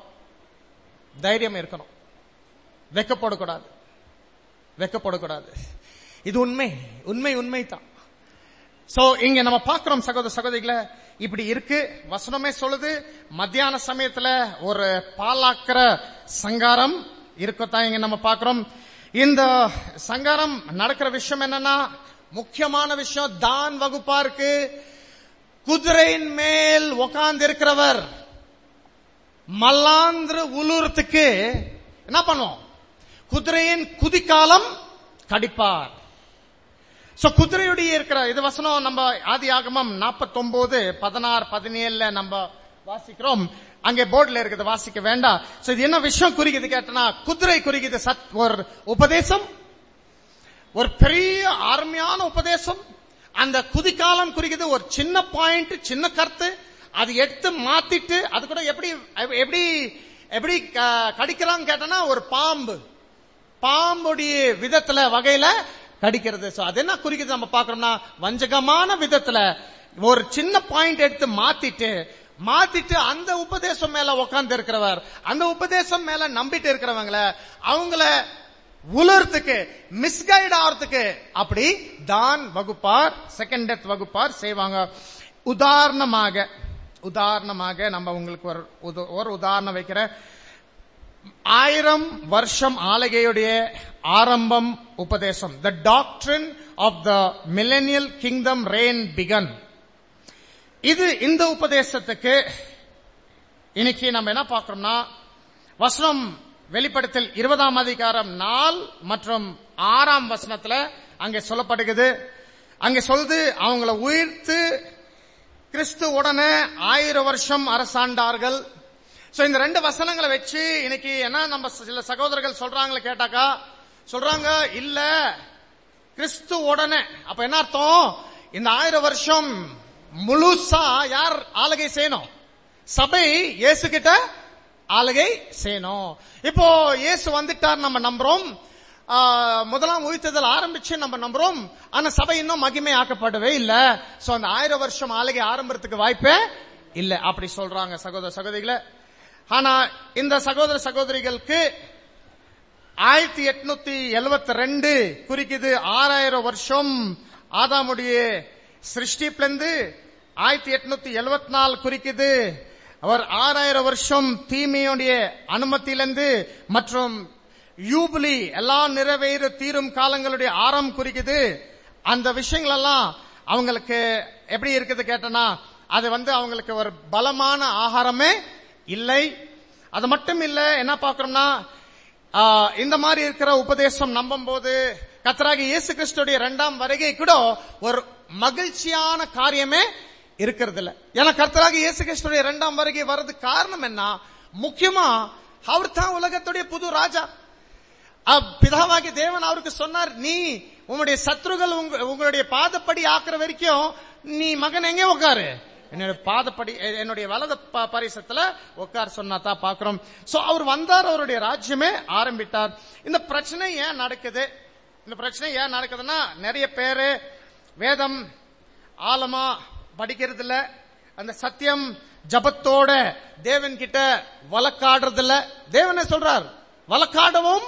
தைரியம் இருக்கணும் வெக்கப்படக்கூடாது வெக்கப்படக்கூடாது இது உண்மை உண்மை உண்மை தான் சோ இங்க நம்ம பார்க்கிறோம் சகோதர சகோதரிகளை இப்படி இருக்கு வசனமே சொல்லுது மத்தியான சமயத்துல ஒரு பாலாக்கிற சங்காரம் இருக்கத்தான் இங்க நம்ம பார்க்கிறோம் இந்த சங்காரம் நடக்கிற விஷயம் என்னன்னா முக்கியமான விஷயம் தான் வகுப்பா இருக்கு குதிரையின் மேல் உட்கார்ந்து இருக்கிறவர் மல்லாந்திர உலுறதுக்கு என்ன பண்ணுவோம் குதிரையின் குதிக்காலம் கடிப்பார் சோ குதிரையுடைய இருக்கிற இது வசனம் நம்ம ஆதி ஆகமம் நாற்பத்தொன்பது பதினாறு பதினேழுல நம்ம வாசிக்கிறோம் அங்கே போர்டுல இருக்குது வாசிக்க வேண்டாம் சோ இது என்ன விஷயம் குறிக்குது கேட்டனா குதிரை குறிக்குது சத் ஒரு உபதேசம் ஒரு பெரிய அருமையான உபதேசம் அந்த குதிக்காலம் குறிக்குது ஒரு சின்ன பாயிண்ட் சின்ன கருத்து அது எடுத்து மாத்திட்டு அது கூட எப்படி எப்படி எப்படி க- கடிக்கிறான்னு கேட்டனா ஒரு பாம்பு பாம்புடைய விதத்துல வகையில கடிக்கிறது சோ அது என்ன குறிக்குது நம்ம பாக்குறோம்னா வஞ்சகமான விதத்துல ஒரு சின்ன பாயிண்ட் எடுத்து மாத்திட்டு மாத்திட்டு அந்த உபதேசம் மேல உட்கார்ந்து இருக்கிறவர் அந்த உபதேசம் மேல நம்பிட்டு இருக்கிறவங்கள அவங்கள உலர்த்துக்கு மிஸ்கைட் ஆகிறதுக்கு அப்படி தான் வகுப்பார் செகண்ட் டெத் வகுப்பார் செய்வாங்க உதாரணமாக உதாரணமாக நம்ம உங்களுக்கு ஒரு உத- ஒரு உதாரணம் வைக்கிறேன் ஆயிரம் வருஷம் ஆலகையுடைய ஆரம்பம் உபதேசம் the doctrine of the millennial kingdom reign began இது இந்த உபதேசத்துக்கு இன்னைக்கு நம்ம என்ன பார்க்கிறோம்னா வசனம் வெளிப்படுத்தல் இருபதாம் அதிகாரம் நாள் மற்றும் ஆறாம் வசனத்துல அங்கே சொல்லப்படுகிறது அங்கே சொல்லுது அவங்கள உயிர்த்து கிறிஸ்து உடனே ஆயிரம் வருஷம் அரசாண்டார்கள் சோ இந்த ரெண்டு வசனங்களை வச்சு இன்னைக்கு என்ன நம்ம சில சகோதரர்கள் சொல்றாங்களே கேட்டாக்கா சொல்றாங்க இல்ல கிறிஸ்து உடனே அப்ப என்ன அர்த்தம் இந்த ஆயிரம் வருஷம் முழுசா யார் ஆளுகை செய்யணும் சபை இயேசு கிட்ட ஆளுகை செய்யணும் இப்போ இயேசு வந்துட்டார் நம்ம நம்புறோம் ஆ, முதலாம் உயிர்த்ததல் ஆரம்பிச்சு நம்ம நம்புறோம் ஆனா சபை இன்னும் மகிமை ஆக்கப்படவே இல்ல சோ அந்த ஆயிரம் வருஷம் ஆளுகை ஆரம்பத்துக்கு வாய்ப்பே இல்ல அப்படி சொல்றாங்க சகோதர சகோதரிகளை ஆனா இந்த சகோதர சகோதரிகளுக்கு ஆயிரத்தி எட்நூத்தி எழுபத்தி ரெண்டு குறிக்குது ஆறாயிரம் வருஷம் ஆதாமுடைய சிருஷ்டிப்பிலிருந்து ஆயிரத்தி எட்நூத்தி எழுபத்தி நாலு குறிக்குது அவர் ஆறாயிரம் வருஷம் தீமையுடைய அனுமதியிலிருந்து மற்றும் யூபிலி எல்லாம் நிறைவேறு தீரும் காலங்களுடைய ஆரம் குறிக்குது அந்த விஷயங்கள் எல்லாம் அவங்களுக்கு எப்படி இருக்குது கேட்டனா அது வந்து அவங்களுக்கு ஒரு பலமான ஆகாரமே இல்லை அது மட்டும் இல்ல என்ன பார்க்கறோம்னா ஆ, இந்த மாதிரி இருக்கிற உபதேசம் நம்பும் போது கத்தராகி இயேசு கிறிஸ்துடைய இரண்டாம் வருகை கூட ஒரு மகிழ்ச்சியான காரியமே இருக்கிறது இல்ல ஏன்னா கர்த்தராகி இயேசு கிறிஸ்துடைய இரண்டாம் வருகை வர்றதுக்கு காரணம் என்ன முக்கியமா அவர் தான் உலகத்துடைய புது ராஜா அப் பிதாவாகிய தேவன் அவருக்கு சொன்னார் நீ உன்னுடைய சத்ருகள் உங்க- உங்களுடைய பாதப்படி ஆக்குற வரைக்கும் நீ மகன் எங்கே உட்காரு என்னுடைய பாதப்படி எ- என்னுடைய வலது ப- பரிசத்துல உட்கார் சொன்னா தான் பாக்குறோம் சோ அவர் வந்தார் அவருடைய ராஜ்யமே ஆரம்பித்தார் இந்த பிரச்சனை ஏன் நடக்குது இந்த பிரச்சனை ஏன் நடக்குதுன்னா நிறைய பேரு வேதம் ஆழமா படிக்கிறது இல்ல அந்த சத்தியம் ஜபத்தோட தேவன் கிட்ட வழக்காடுறது இல்ல தேவனே சொல்றார் வழக்காடவும்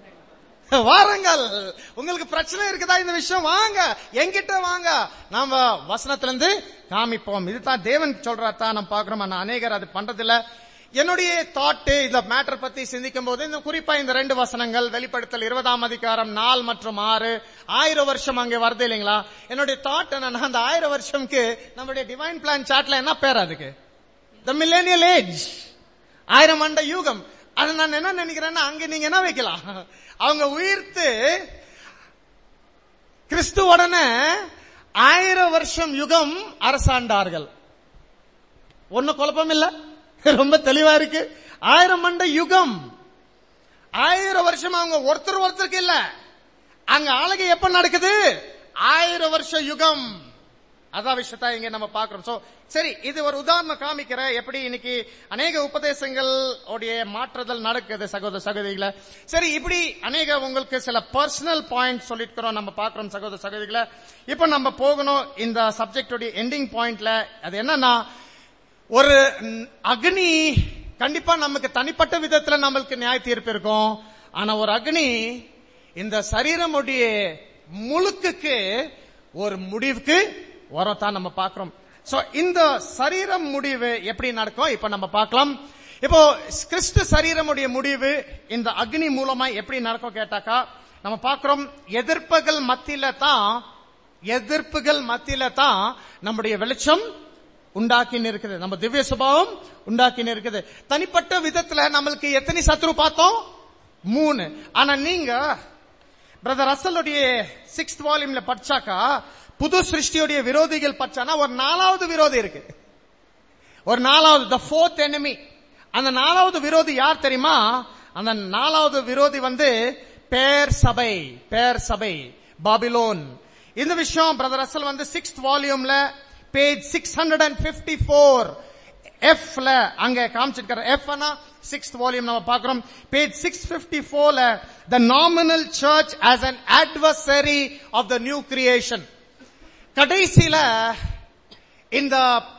வாருங்கள் உங்களுக்கு பிரச்சனை இருக்குதா இந்த விஷயம் வாங்க என்கிட்ட வாங்க நாம வசனத்துல இருந்து காமிப்போம் இதுதான் தேவன் சொல்றா தான் நம்ம பாக்குறோம் ஆனா அநேகர் அது பண்றதில்ல என்னுடைய தாட்டு இந்த மேட்டர் பத்தி சிந்திக்கும் போது இந்த குறிப்பா இந்த ரெண்டு வசனங்கள் வெளிப்படுத்தல் இருபதாம் அதிகாரம் நாலு மற்றும் ஆறு ஆயிரம் வருஷம் அங்கே வருது இல்லைங்களா என்னுடைய தாட் என்னன்னா அந்த ஆயிரம் வருஷம்க்கு நம்மளுடைய டிவைன் பிளான் சாட்ல என்ன பேர் அதுக்கு த மில்லேனியல் ஏஜ் ஆயிரம் ஆண்ட யூகம் அது நான் என்ன நினைக்கிறேன்னா அங்க நீங்க என்ன வைக்கலாம் அவங்க உயிர்த்து கிறிஸ்து உடனே ஆயிரம் வருஷம் யுகம் அரசாண்டார்கள் ஒண்ணு குழப்பம் இல்ல ரொம்ப தெளிவா இருக்கு ஆயிரம் மண்ட யுகம் ஆயிரம் வருஷம் அவங்க ஒருத்தர் ஒருத்தருக்கு இல்ல அங்க ஆளுகை எப்ப நடக்குது ஆயிரம் வருஷ யுகம் அதான் விஷயத்தா இங்க நம்ம பாக்குறோம் சோ சரி இது ஒரு உதாரணம் காமிக்கிறேன் எப்படி இன்னைக்கு அநேக உபதேசங்கள் உடைய மாற்றுதல் நடக்குது சகோதர சகோதரிகளை சரி இப்படி அநேக உங்களுக்கு சில பர்சனல் பாயிண்ட் சொல்லிருக்கிறோம் நம்ம பாக்குறோம் சகோதர சகோதரிகளை இப்ப நம்ம போகணும் இந்த சப்ஜெக்ட் உடைய எண்டிங் பாயிண்ட்ல அது என்னன்னா ஒரு ம், அக்னி கண்டிப்பா நமக்கு தனிப்பட்ட விதத்துல நம்மளுக்கு நியாய தீர்ப்பு இருக்கும் ஆனா ஒரு அக்னி இந்த சரீரமுடைய முழுக்குக்கு ஒரு முடிவுக்கு வரத்தான் நம்ம பார்க்கிறோம் சோ இந்த சரீரம் முடிவு எப்படி நடக்கும் இப்ப நம்ம பார்க்கலாம் இப்போ கிறிஸ்து சரீரமுடைய முடிவு இந்த அக்னி மூலமா எப்படி நடக்கும் கேட்டாக்கா நம்ம பார்க்கிறோம் எதிர்ப்புகள் மத்தியில தான் எதிர்ப்புகள் மத்தியில தான் நம்முடைய வெளிச்சம் உண்டாக்கின்னு இருக்குது நம்ம திவ்ய சுபாவம் உண்டாக்கின்னு இருக்குது தனிப்பட்ட விதத்துல நம்மளுக்கு எத்தனை சத்ரு பார்த்தோம் மூணு ஆனா நீங்க பிரதர் ரசலுடைய சிக்ஸ்த் வால்யூம்ல படிச்சாக்கா புது சிருஷ்டியுடைய விரோதிகள் படிச்சானா ஒரு நாலாவது விரோதி இருக்கு ஒரு நாலாவது த ஃபோர்த் enemy அந்த நாலாவது விரோதி யார் தெரியுமா அந்த நாலாவது விரோதி வந்து பேர் சபை பேர் சபை பாபிலோன் இந்த விஷயம் பிரதர் அசல் வந்து சிக்ஸ்த் வால்யூம்ல page six hundred and fifty four எஃப்ல அங்க காமிச்சிருக்கிற எஃப் சிக்ஸ்த் வால்யூம் நம்ம பார்க்கிறோம் பேஜ் சிக்ஸ் பிப்டி ஃபோர்ல the nominal church as an adversary of the new creation கடைசியில இந்த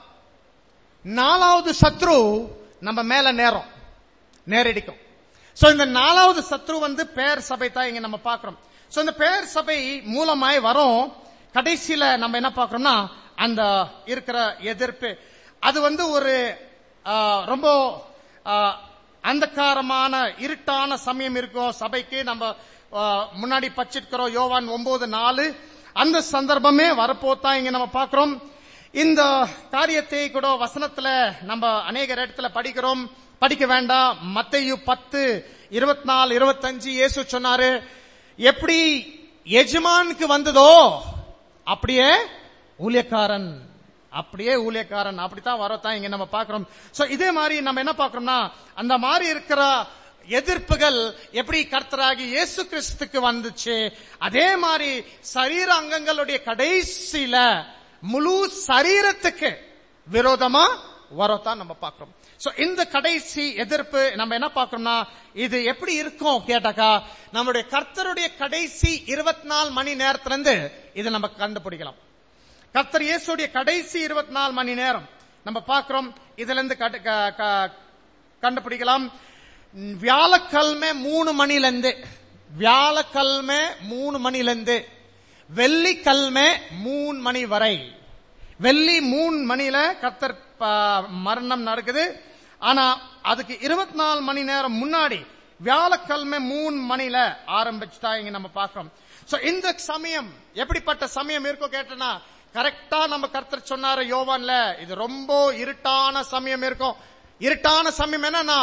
நாலாவது சத்ரு நம்ம மேல நேரம் நேரடிக்கும் சோ இந்த நாலாவது சத்ரு வந்து பேர் சபை தான் இங்க நம்ம பார்க்கிறோம் சோ இந்த பேர் சபை மூலமாய் வரும் கடைசியில நம்ம என்ன பார்க்கிறோம்னா அந்த இருக்கிற எதிர்ப்பு அது வந்து ஒரு ஆ, ரொம்ப ஆ, அந்தகாரமான இருட்டான சமயம் இருக்கும் சபைக்கு நம்ம ஆ, முன்னாடி பச்சிருக்கிறோம் யோவான் ஒன்பது நாலு அந்த சந்தர்ப்பமே வரப்போத்தான் இங்க நம்ம பார்க்கிறோம் இந்த காரியத்தை கூட வசனத்துல நம்ம அநேக இடத்துல படிக்கிறோம் படிக்க வேண்டாம் மத்தையு பத்து இருபத்தி நாலு இருபத்தஞ்சு இயேசு சொன்னாரு எப்படி எஜமானுக்கு வந்ததோ அப்படியே ஊழியக்காரன் அப்படியே ஊழியக்காரன் அப்படித்தான் வரத்தான் இங்க நம்ம பார்க்கிறோம் சோ இதே மாதிரி நம்ம என்ன பார்க்கிறோம்னா அந்த மாதிரி இருக்கிற எதிர்ப்புகள் எப்படி கர்த்தராகி இயேசு கிறிஸ்துக்கு வந்துச்சு அதே மாதிரி சரீர அங்கங்களுடைய கடைசியில முழு சரீரத்துக்கு விரோதமா வரத்தான் நம்ம பார்க்கிறோம் சோ இந்த கடைசி எதிர்ப்பு நம்ம என்ன பார்க்கிறோம்னா இது எப்படி இருக்கும் கேட்டாக்கா நம்முடைய கர்த்தருடைய கடைசி இருபத்தி நாலு மணி நேரத்துல இருந்து இதை நம்ம கண்டுபிடிக்கலாம் கர்த்தர் இயேசுடைய கடைசி இருபத்தி நாலு மணி நேரம் நம்ம பார்க்கிறோம் இதுல இருந்து கட்டு- க- க- கண்டுபிடிக்கலாம் ம், வியாழக்கிழமை மூணு மணில இருந்து வியாழக்கிழமை மூணு மணில இருந்து வெள்ளிக்கிழமை மூணு மணி வரை வெள்ளி மூணு மணில கர்த்தர் ப- மரணம் நடக்குது ஆனா அதுக்கு இருபத்தி நாலு மணி நேரம் முன்னாடி வியாழக்கிழமை மூணு மணில ஆரம்பிச்சுட்டா இங்க நம்ம பார்க்கிறோம் சோ இந்த சமயம் எப்படிப்பட்ட சமயம் இருக்கோ கேட்டனா கரெக்டா நம்ம கர்த்தர் சொன்னாரு யோவான்ல இது ரொம்ப இருட்டான சமயம் இருக்கும் இருட்டான சமயம் என்னன்னா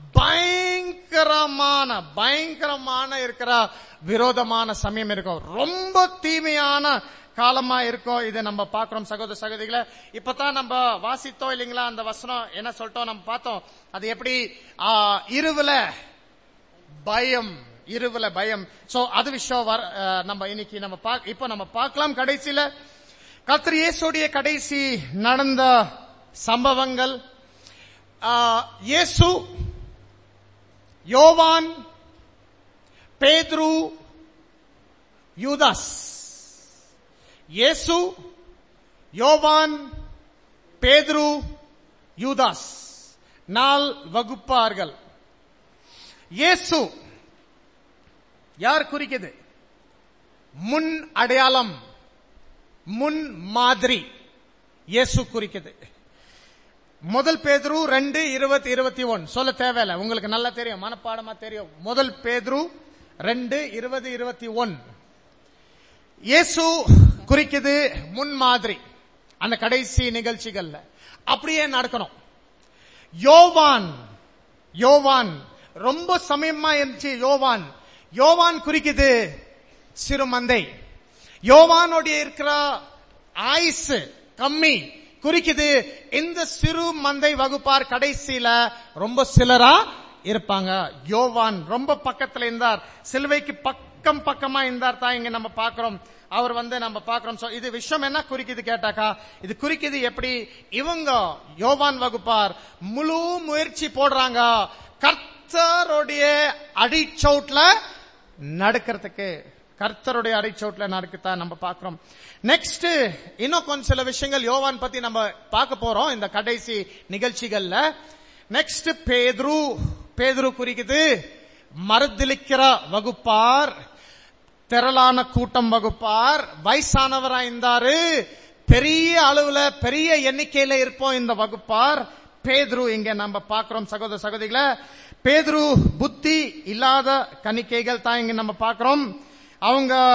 பயங்கரமான பயங்கரமான இருக்கிற விரோதமான சமயம் இருக்கும் ரொம்ப தீமையான காலமா இருக்கும் இதை நம்ம பார்க்கிறோம் சகோதர சகோதரிகளை இப்பதான் நம்ம வாசித்தோம் இல்லைங்களா அந்த வசனம் என்ன சொல்லிட்டோம் நம்ம பார்த்தோம் அது எப்படி ஆ, இருவுல பயம் இருவுல பயம் சோ அது விஷயம் வர அஹ், நம்ம இன்னைக்கு நம்ம பாக்- இப்போ நம்ம பார்க்கலாம் கடைசியில கர்த்தர் இயேசுடைய கடைசி நடந்த சம்பவங்கள் ஆஹ், இயேசு யோவான் பேதுரு யூதாஸ் இயேசு யோவான் பேதுரு யூதாஸ் நால் வகுப்பார்கள் இயேசு யார் குறிக்குது முன் அடையாளம் முன் மாதிரி இயேசு குறிக்குது முதல் பேதுரு ரெண்டு இருபத்தி இருபத்தி ஒன் சொல்ல தேவையில்ல உங்களுக்கு நல்லா தெரியும் மனப்பாடமா தெரியும் முதல் பேதுரு ரெண்டு இருபது இருபத்தி ஒன் இயேசு குறிக்குது முன் மாதிரி அந்த கடைசி நிகழ்ச்சிகள்ல அப்படியே நடக்கணும் யோவான் யோவான் ரொம்ப சமயமா இருந்துச்சு யோவான் யோவான் குறிக்குது சிறு மந்தை யோவானுடைய இருக்கிற ஆயுசு கம்மி குறிக்குது இந்த சிறு மந்தை வகுப்பார் கடைசியில ரொம்ப சிலரா இருப்பாங்க யோவான் ரொம்ப பக்கத்துல இருந்தார் சிலுவைக்கு பக்கம் பக்கமா இருந்தார் தான் இங்க நம்ம பார்க்கிறோம் அவர் வந்து நம்ம பார்க்கிறோம் So, இது விஷயம் என்ன குறிக்குது கேட்டாக்கா இது குறிக்குது எப்படி இவங்க யோவான் வகுப்பார் முழு முயற்சி போடுறாங்க கர்த்தருடைய அடிச்சோட்ல நடக்கிறதுக்கு கர்த்தருடைய அடிச்சோட்ல நடக்கத்தான் நம்ம பார்க்கிறோம் நெக்ஸ்ட் இன்னும் கொஞ்சம் சில விஷயங்கள் யோவான் பத்தி நம்ம பார்க்க போறோம் இந்த கடைசி நிகழ்ச்சிகள்ல நெக்ஸ்ட் பேதுரு பேதுரு குறிக்குது மறுதளிக்கிற வகுப்பார் திரளான கூட்டம் வகுப்பார் வயசானவரா இருந்தாரு பெரிய அளவுல பெரிய எண்ணிக்கையில இருப்போம் இந்த வகுப்பார் பேதுரு இங்க நம்ம பார்க்கிறோம் சகோதர சகோதரிகளை பேதுரு புத்தி இல்லாத கணிக்கைகள் தான் இங்க நம்ம பார்க்கிறோம் அவங்க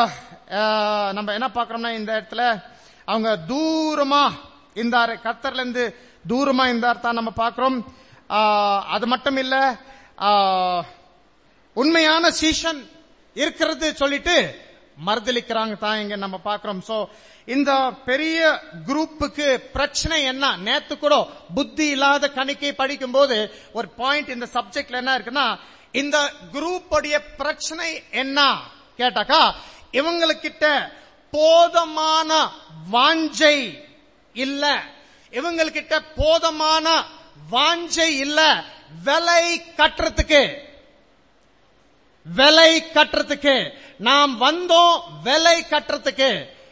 அஹ், நம்ம என்ன பார்க்கறோம்னா இந்த இடத்துல அவங்க தூரமா இருந்தாரு கத்தர்ல இருந்து தூரமா இருந்தார் தான் நம்ம பார்க்கிறோம் அஹ், அது மட்டும் இல்ல அஹ், உண்மையான சீஷன் இருக்கிறது சொல்லிட்டு மறுதளிக்கிறாங்க தான் இங்க நம்ம பார்க்கிறோம் சோ இந்த பெரிய குரூப்புக்கு பிரச்சனை என்ன நேத்து கூட புத்தி இல்லாத கணிக்கை படிக்கும் போது ஒரு பாயிண்ட் இந்த சப்ஜெக்ட்ல என்ன இருக்குன்னா இந்த குரூப்புடைய பிரச்சனை என்ன கேட்டாக்கா இவங்களுக்கிட்ட போதமான வாஞ்சை இல்ல இவங்ககிட்ட போதமான வாஞ்சை இல்ல விலை கட்டுறதுக்கு விலை கட்டுறதுக்கு நாம் வந்தோம் விலை கட்டுறதுக்கு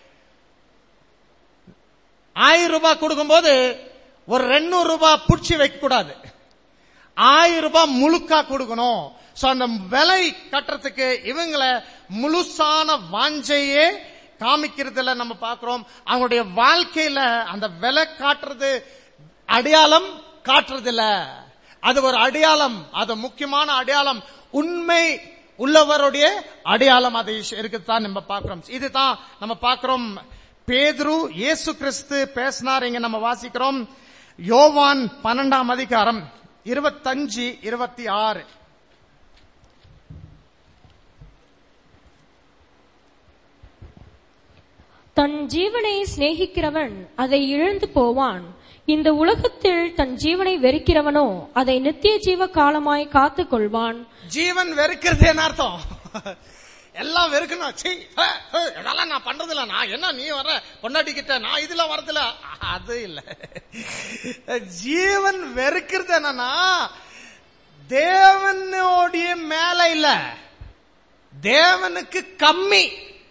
ஆயிரம் ரூபாய் கொடுக்கும்போது ஒரு ரெண்ணூறு ரூபாய் புடிச்சு வைக்க கூடாது ஆயிரம் ரூபாய் முழுக்கா கொடுக்கணும் சோ அந்த விலை கட்டுறதுக்கு இவங்களை முழுசான வாஞ்சையே காமிக்கிறதுல நம்ம பார்க்கிறோம் அவங்களுடைய வாழ்க்கையில அந்த விலை காட்டுறது அடையாளம் காட்டுறது இல்ல அது ஒரு அடையாளம் அது முக்கியமான அடையாளம் உண்மை உள்ளவருடைய அடையாளம் அது இருக்குதான் நம்ம பார்க்கிறோம் இதுதான் நம்ம பார்க்கிறோம் பேதுரு இயேசு கிறிஸ்து பேசினார் இங்க நம்ம வாசிக்கிறோம் யோவான் பன்னெண்டாம் அதிகாரம் இருபத்தஞ்சு இருபத்தி ஆறு தன் ஜீவனை சிநேகிக்கிறவன் அதை இழந்து போவான் இந்த உலகத்தில் தன் ஜீவனை வெறுக்கிறவனோ அதை நித்திய ஜீவ காலமாய் காத்துக் கொள்வான் ஜீவன் வெறுக்கிறது என்ன அர்த்தம் எல்லாம் வெறுக்கணும் சீ, ஹே, ஹே, இதெல்லாம் நான் பண்றது இல்ல நான் என்ன நீ வர பொண்டாட்டி கிட்ட நான் இதுல வரதுல அது இல்ல ஜீவன் வெறுக்கிறது என்னன்னா தேவனுடைய மேல இல்ல தேவனுக்கு கம்மி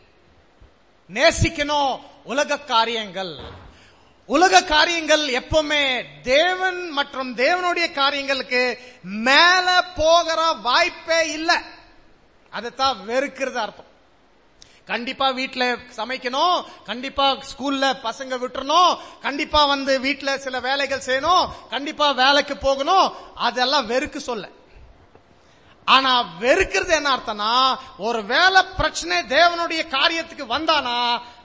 நேசிக்கணும் உலக காரியங்கள் உலக காரியங்கள் எப்பவுமே தேவன் மற்றும் தேவனுடைய காரியங்களுக்கு மேல போகிற வாய்ப்பே இல்லை அதுதான் வெறுக்கிறது அர்த்தம் கண்டிப்பா வீட்ல சமைக்கணும் கண்டிப்பா ஸ்கூல்ல பசங்க விட்டுறணும் கண்டிப்பா வந்து வீட்ல சில வேலைகள் செய்யணும் கண்டிப்பா வேலைக்கு போகணும் அதெல்லாம் வெறுக்கு சொல்ல ஆனா வெறுக்கிறது என்ன அர்த்தம்னா ஒரு வேலை பிரச்சனை தேவனுடைய காரியத்துக்கு வந்தானா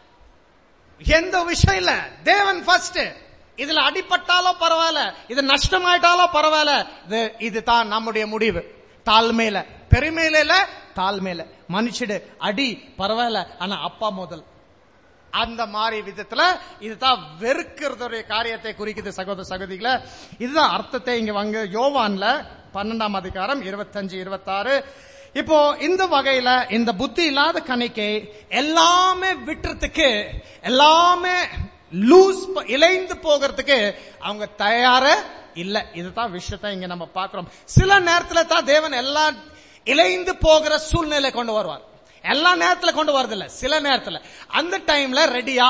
எந்த விஷயம் இல்ல தேவன் ஃபர்ஸ்ட் இதுல அடிபட்டாலோ பரவாயில்ல இது நஷ்டமாயிட்டாலோ பரவாயில்ல இது இதுதான் நம்முடைய முடிவு தாழ்மையில பெருமையில இல்ல தாழ்மையில மனுஷடு அடி பரவாயில்ல ஆனா அப்பா முதல் அந்த மாதிரி விதத்துல இதுதான் வெறுக்கிறதுடைய காரியத்தை குறிக்குது சகோதர சகோதரிகளை இதுதான் அர்த்தத்தை இங்க வாங்க யோவான்ல பன்னெண்டாம் அதிகாரம் இருபத்தஞ்சு இருபத்தாறு இப்போ இந்த வகையில இந்த புத்தி இல்லாத கணிக்கை எல்லாமே விட்டுறதுக்கு எல்லாமே லூஸ் இழைந்து போகிறதுக்கு அவங்க தயார இல்ல இதுதான் விஷயத்தை இங்க நம்ம பார்க்கிறோம் சில நேரத்துல தான் தேவன் எல்லாம் இழைந்து போகிற சூழ்நிலை கொண்டு வருவார் எல்லா நேரத்துல கொண்டு வரதில்ல சில நேரத்துல அந்த டைம்ல ரெடியா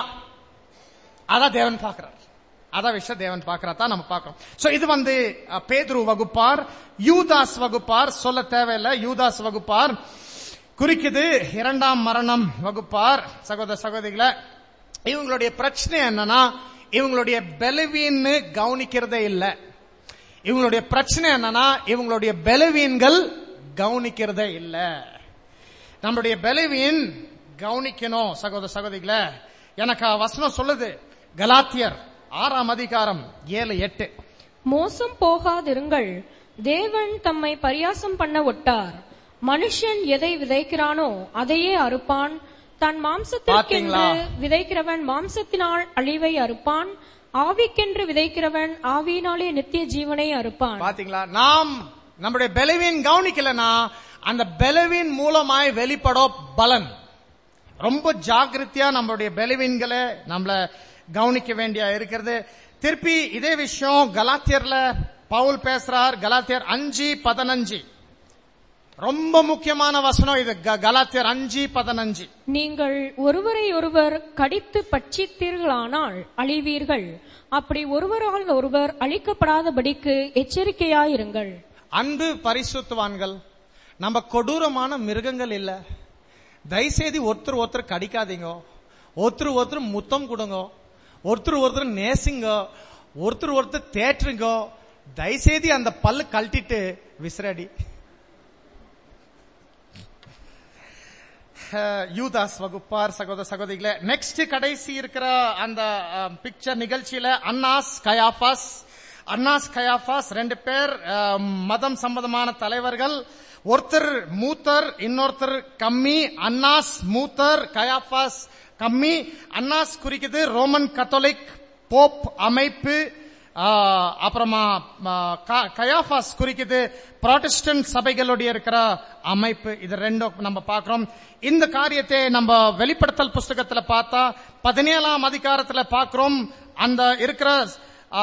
அதான் தேவன் பார்க்கிறார் அதான் விஷயம் தேவன் பார்க்கிறதா நம்ம பார்க்கிறோம் சோ இது வந்து அஹ், பேதுரு வகுப்பார் யூதாஸ் வகுப்பார் சொல்ல தேவையில்லை யூதாஸ் வகுப்பார் குறிக்குது இரண்டாம் மரணம் வகுப்பார் சகோதர சகோதரிகளை இவங்களுடைய பிரச்சனை என்னன்னா இவங்களுடைய பலவீன்னு கவனிக்கிறதே இல்லை இவங்களுடைய பிரச்சனை என்னன்னா இவங்களுடைய பலவீன்கள் கவனிக்கிறதே இல்ல நம்மளுடைய பலவீன் கவனிக்கணும் சகோதர சகோதரிகளே எனக்கு ஆ வசனம் சொல்லுது கலாத்தியர் ஆறாம் அதிகாரம் ஏழு எட்டு மோசம் போகாதிருங்கள் தேவன் தம்மை பரியாசம் பண்ண ஒட்டார் மனுஷன் எதை விதைக்கிறானோ அதையே அறுப்பான் தன் மாம்சத்திற்கென்று பாத்தீங்களா? விதைக்கிறவன் மாம்சத்தினால் அழிவை அறுப்பான் ஆவிக்கென்று விதைக்கிறவன் ஆவியினாலே நித்திய ஜீவனை அறுப்பான் பாத்தீங்களா நாம் நம்முடைய பலவீன் கவனிக்கலனா அந்த பலவீன் மூலமாய் வெளிப்படும் பலன் ரொம்ப ஜாக்கிரதையா நம்மளுடைய பலவீன்களை நம்மள கவனிக்க வேண்டிய இருக்கிறது திருப்பி இதே விஷயம் கலாத்தியர்ல பவுல் பேசுறார் கலாத்தியர் அஞ்சு பதினஞ்சு ரொம்ப முக்கியமான வசனம் இது க- கலாத்தியர் அஞ்சு பதினஞ்சு நீங்கள் ஒருவரை ஒருவர் கடித்து பட்சித்தீர்களானால் அழிவீர்கள் அப்படி ஒருவரால் ஒருவர் அழிக்கப்படாதபடிக்கு எச்சரிக்கையாயிருங்கள் அன்பு பரிசுத்தவான்கள் நம்ம கொடூரமான மிருகங்கள் இல்ல தயவுசெய்து ஒருத்தர் ஒருத்தர் கடிக்காதீங்க ஒருத்தர் ஒருத்தர் முத்தம் கொடுங்க ஒருத்தர் ஒருத்தர் நேசிங்க ஒருத்தர் ஒருத்தர் தேற்றுங்க தயவுசெய்து அந்த பல்லு கழட்டிட்டு விசிறடி அஹ், யூதாஸ் வகுப்பார் சகோதர சகோதரிகளே நெக்ஸ்ட் கடைசி இருக்கிற அந்த பிக்சர் நிகழ்ச்சியில அன்னாஸ் கயாபாஸ் அன்னாஸ் கயாபாஸ் ரெண்டு பேர் அஹ், மதம் சம்பந்தமான தலைவர்கள் ஒருத்தர் மூத்தர் இன்னொருத்தர் கம்மி அன்னாஸ் மூத்தர் கயாபாஸ் கம்மி அன்னாஸ் குறிக்குது ரோமன் கத்தோலிக் போப் அமைப்பு ஆஹ், அப்புறமா ஆ, க- கயாபாஸ் குறிக்குது புராட்டஸ்டன்ட் சபைகளுடைய இருக்கிற அமைப்பு இது ரெண்டும் நம்ம பார்க்கிறோம் இந்த காரியத்தை நம்ம வெளிப்படுத்தல் புஸ்தகத்துல பார்த்தா பதினேழாம் அதிகாரத்துல பார்க்கிறோம் அந்த இருக்கிற ஆ,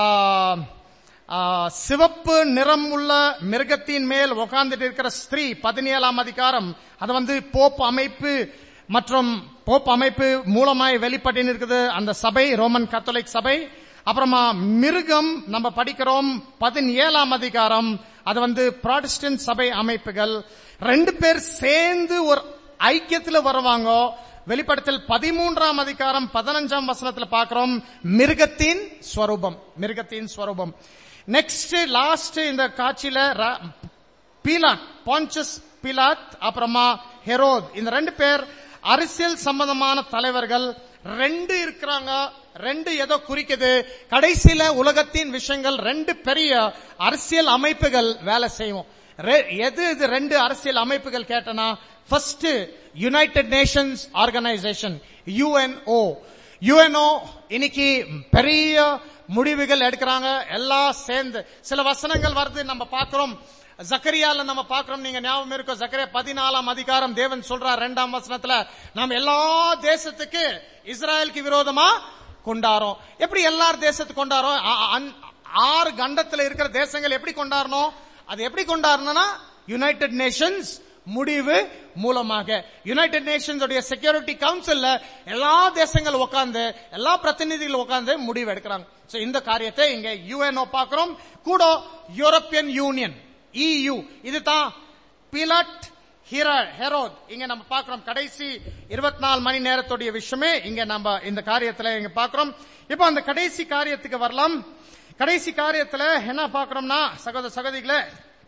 ஆ, சிவப்பு நிறம் உள்ள மிருகத்தின் மேல் உட்கார்ந்துட்டு இருக்கிற ஸ்திரீ பதினேழாம் அதிகாரம் அது வந்து போப் அமைப்பு மற்றும் போப் அமைப்பு மூலமாய் வெளிப்பட்டு இருக்குது அந்த சபை ரோமன் கத்தோலிக் சபை அப்புறமா மிருகம் நம்ம படிக்கிறோம் பதினேழாம் அதிகாரம் அது வந்து ப்ராடஸ்டன்ட் சபை அமைப்புகள் ரெண்டு பேர் சேர்ந்து ஒரு ஐக்கியத்துல வருவாங்க வெளிப்படத்தில் பதிமூன்றாம் அதிகாரம் பதினஞ்சாம் வசனத்துல பார்க்கிறோம் மிருகத்தின் ஸ்வரூபம் மிருகத்தின் ஸ்வரூபம் நெக்ஸ்ட் லாஸ்ட் இந்த காட்சியில ர- பீலாத் பாஞ்சஸ் பீலாத் அப்புறமா ஹெரோத் இந்த ரெண்டு பேர் அரசியல் சம்பந்தமான தலைவர்கள் ரெண்டு இருக்கிறாங்க ரெண்டு ஏதோ குறிக்குது கடைசியில உலகத்தின் விஷயங்கள் ரெண்டு பெரிய அரசியல் அமைப்புகள் வேலை செய்யும் ரெ- எது இது ரெண்டு அரசியல் அமைப்புகள் கேட்டனா first United Nations Organisation UNO UNO இன்னைக்கு பெரிய முடிவுகள் எடுக்கிறாங்க எல்லாம் சேர்ந்து சில வசனங்கள் வருது நம்ம பார்க்கிறோம் ஜக்கரியால நம்ம பார்க்கிறோம் நீங்க ஞாபகம் இருக்கும் ஜக்கரியா பதினாலாம் அதிகாரம் தேவன் சொல்றார் இரண்டாம் வசனத்துல நாம் எல்லா தேசத்துக்கு இஸ்ராயலுக்கு விரோதமா கொண்டாரோம் எப்படி எல்லார் தேசத்துக்கு கொண்டாரோம் அ- அ- ஆறு கண்டத்துல இருக்கிற தேசங்கள் எப்படி கொண்டாடணும் அது எப்படி கொண்டாடணும்னா யுனைடெட் நேஷன்ஸ் முடிவு மூலமாக யுனைடெட் நேஷன்ஸ் உடைய செக்யூரிட்டி கவுன்சில்ல எல்லா தேசங்கள் உட்கார்ந்து எல்லா பிரதிநிதிகள் உட்கார்ந்து முடிவு எடுக்கிறாங்க சோ இந்த காரியத்தை இங்க யுஎன்ஓ பார்க்கிறோம் கூட யூரோப்பியன் யூனியன் இயு இதுதான் பிலட் ஹீர- ஹெரோத் இங்க நம்ம பார்க்கிறோம் கடைசி இருபத்தி நாலு மணி நேரத்துடைய விஷயமே இங்க நம்ம இந்த காரியத்துல இங்க பார்க்கிறோம் இப்போ அந்த கடைசி காரியத்துக்கு வரலாம் கடைசி காரியத்துல என்ன பார்க்கிறோம்னா சகோதர சகோதரிகளே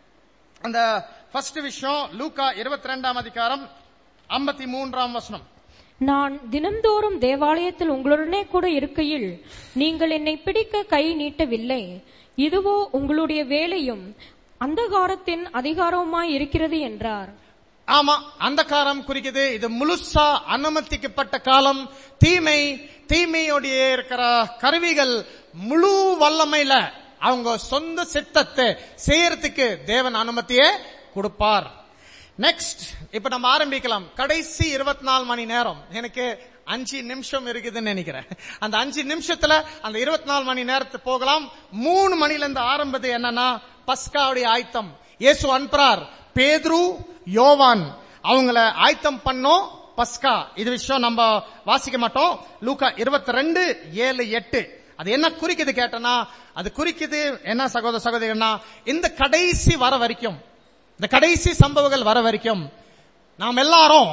அந்த ஃபர்ஸ்ட் விஷயம் லூக்கா இருபத்தி ரெண்டாம் அதிகாரம் ஐம்பத்தி மூன்றாம் வசனம் நான் தினந்தோறும் தேவாலயத்தில் உங்களுடனே கூட இருக்கையில் நீங்கள் என்னை பிடிக்க கை நீட்டவில்லை இதுவோ உங்களுடைய வேலையும் அந்தகாரத்தின் அதிகாரவுமாய் இருக்கிறது என்றார் ஆமா அந்த காலம் குறிக்குது இது முழுசா அனுமதிக்கப்பட்ட காலம் தீமை தீமையோடைய இருக்கிற கருவிகள் முழு வல்லமையில அவங்க சொந்த சித்தத்தை செய்யறதுக்கு தேவன் அனுமதியை கொடுப்பார் நெக்ஸ்ட் இப்ப நம்ம ஆரம்பிக்கலாம் கடைசி இருபத்தி நாலு மணி நேரம் எனக்கு அஞ்சு நிமிஷம் இருக்குதுன்னு நினைக்கிறேன் அந்த அஞ்சு நிமிஷத்துல அந்த இருபத்தி நாலு மணி நேரத்துக்கு போகலாம் மூணு மணில இருந்து ஆரம்பது என்னன்னா பஸ்காவுடைய ஆயத்தம் இயேசு அனுப்புறார் பேதுரு யோவான் அவங்கள ஆயத்தம் பண்ணோம் பஸ்கா இது விஷயம் நம்ம வாசிக்க மாட்டோம் லூக்கா இருபத்தி ரெண்டு ஏழு எட்டு அது என்ன குறிக்குது கேட்டனா அது குறிக்குது என்ன சகோதர சகோதரிகள்னா இந்த கடைசி வர வரைக்கும் இந்த கடைசி சம்பவங்கள் வர வரைக்கும் நாம் எல்லாரும்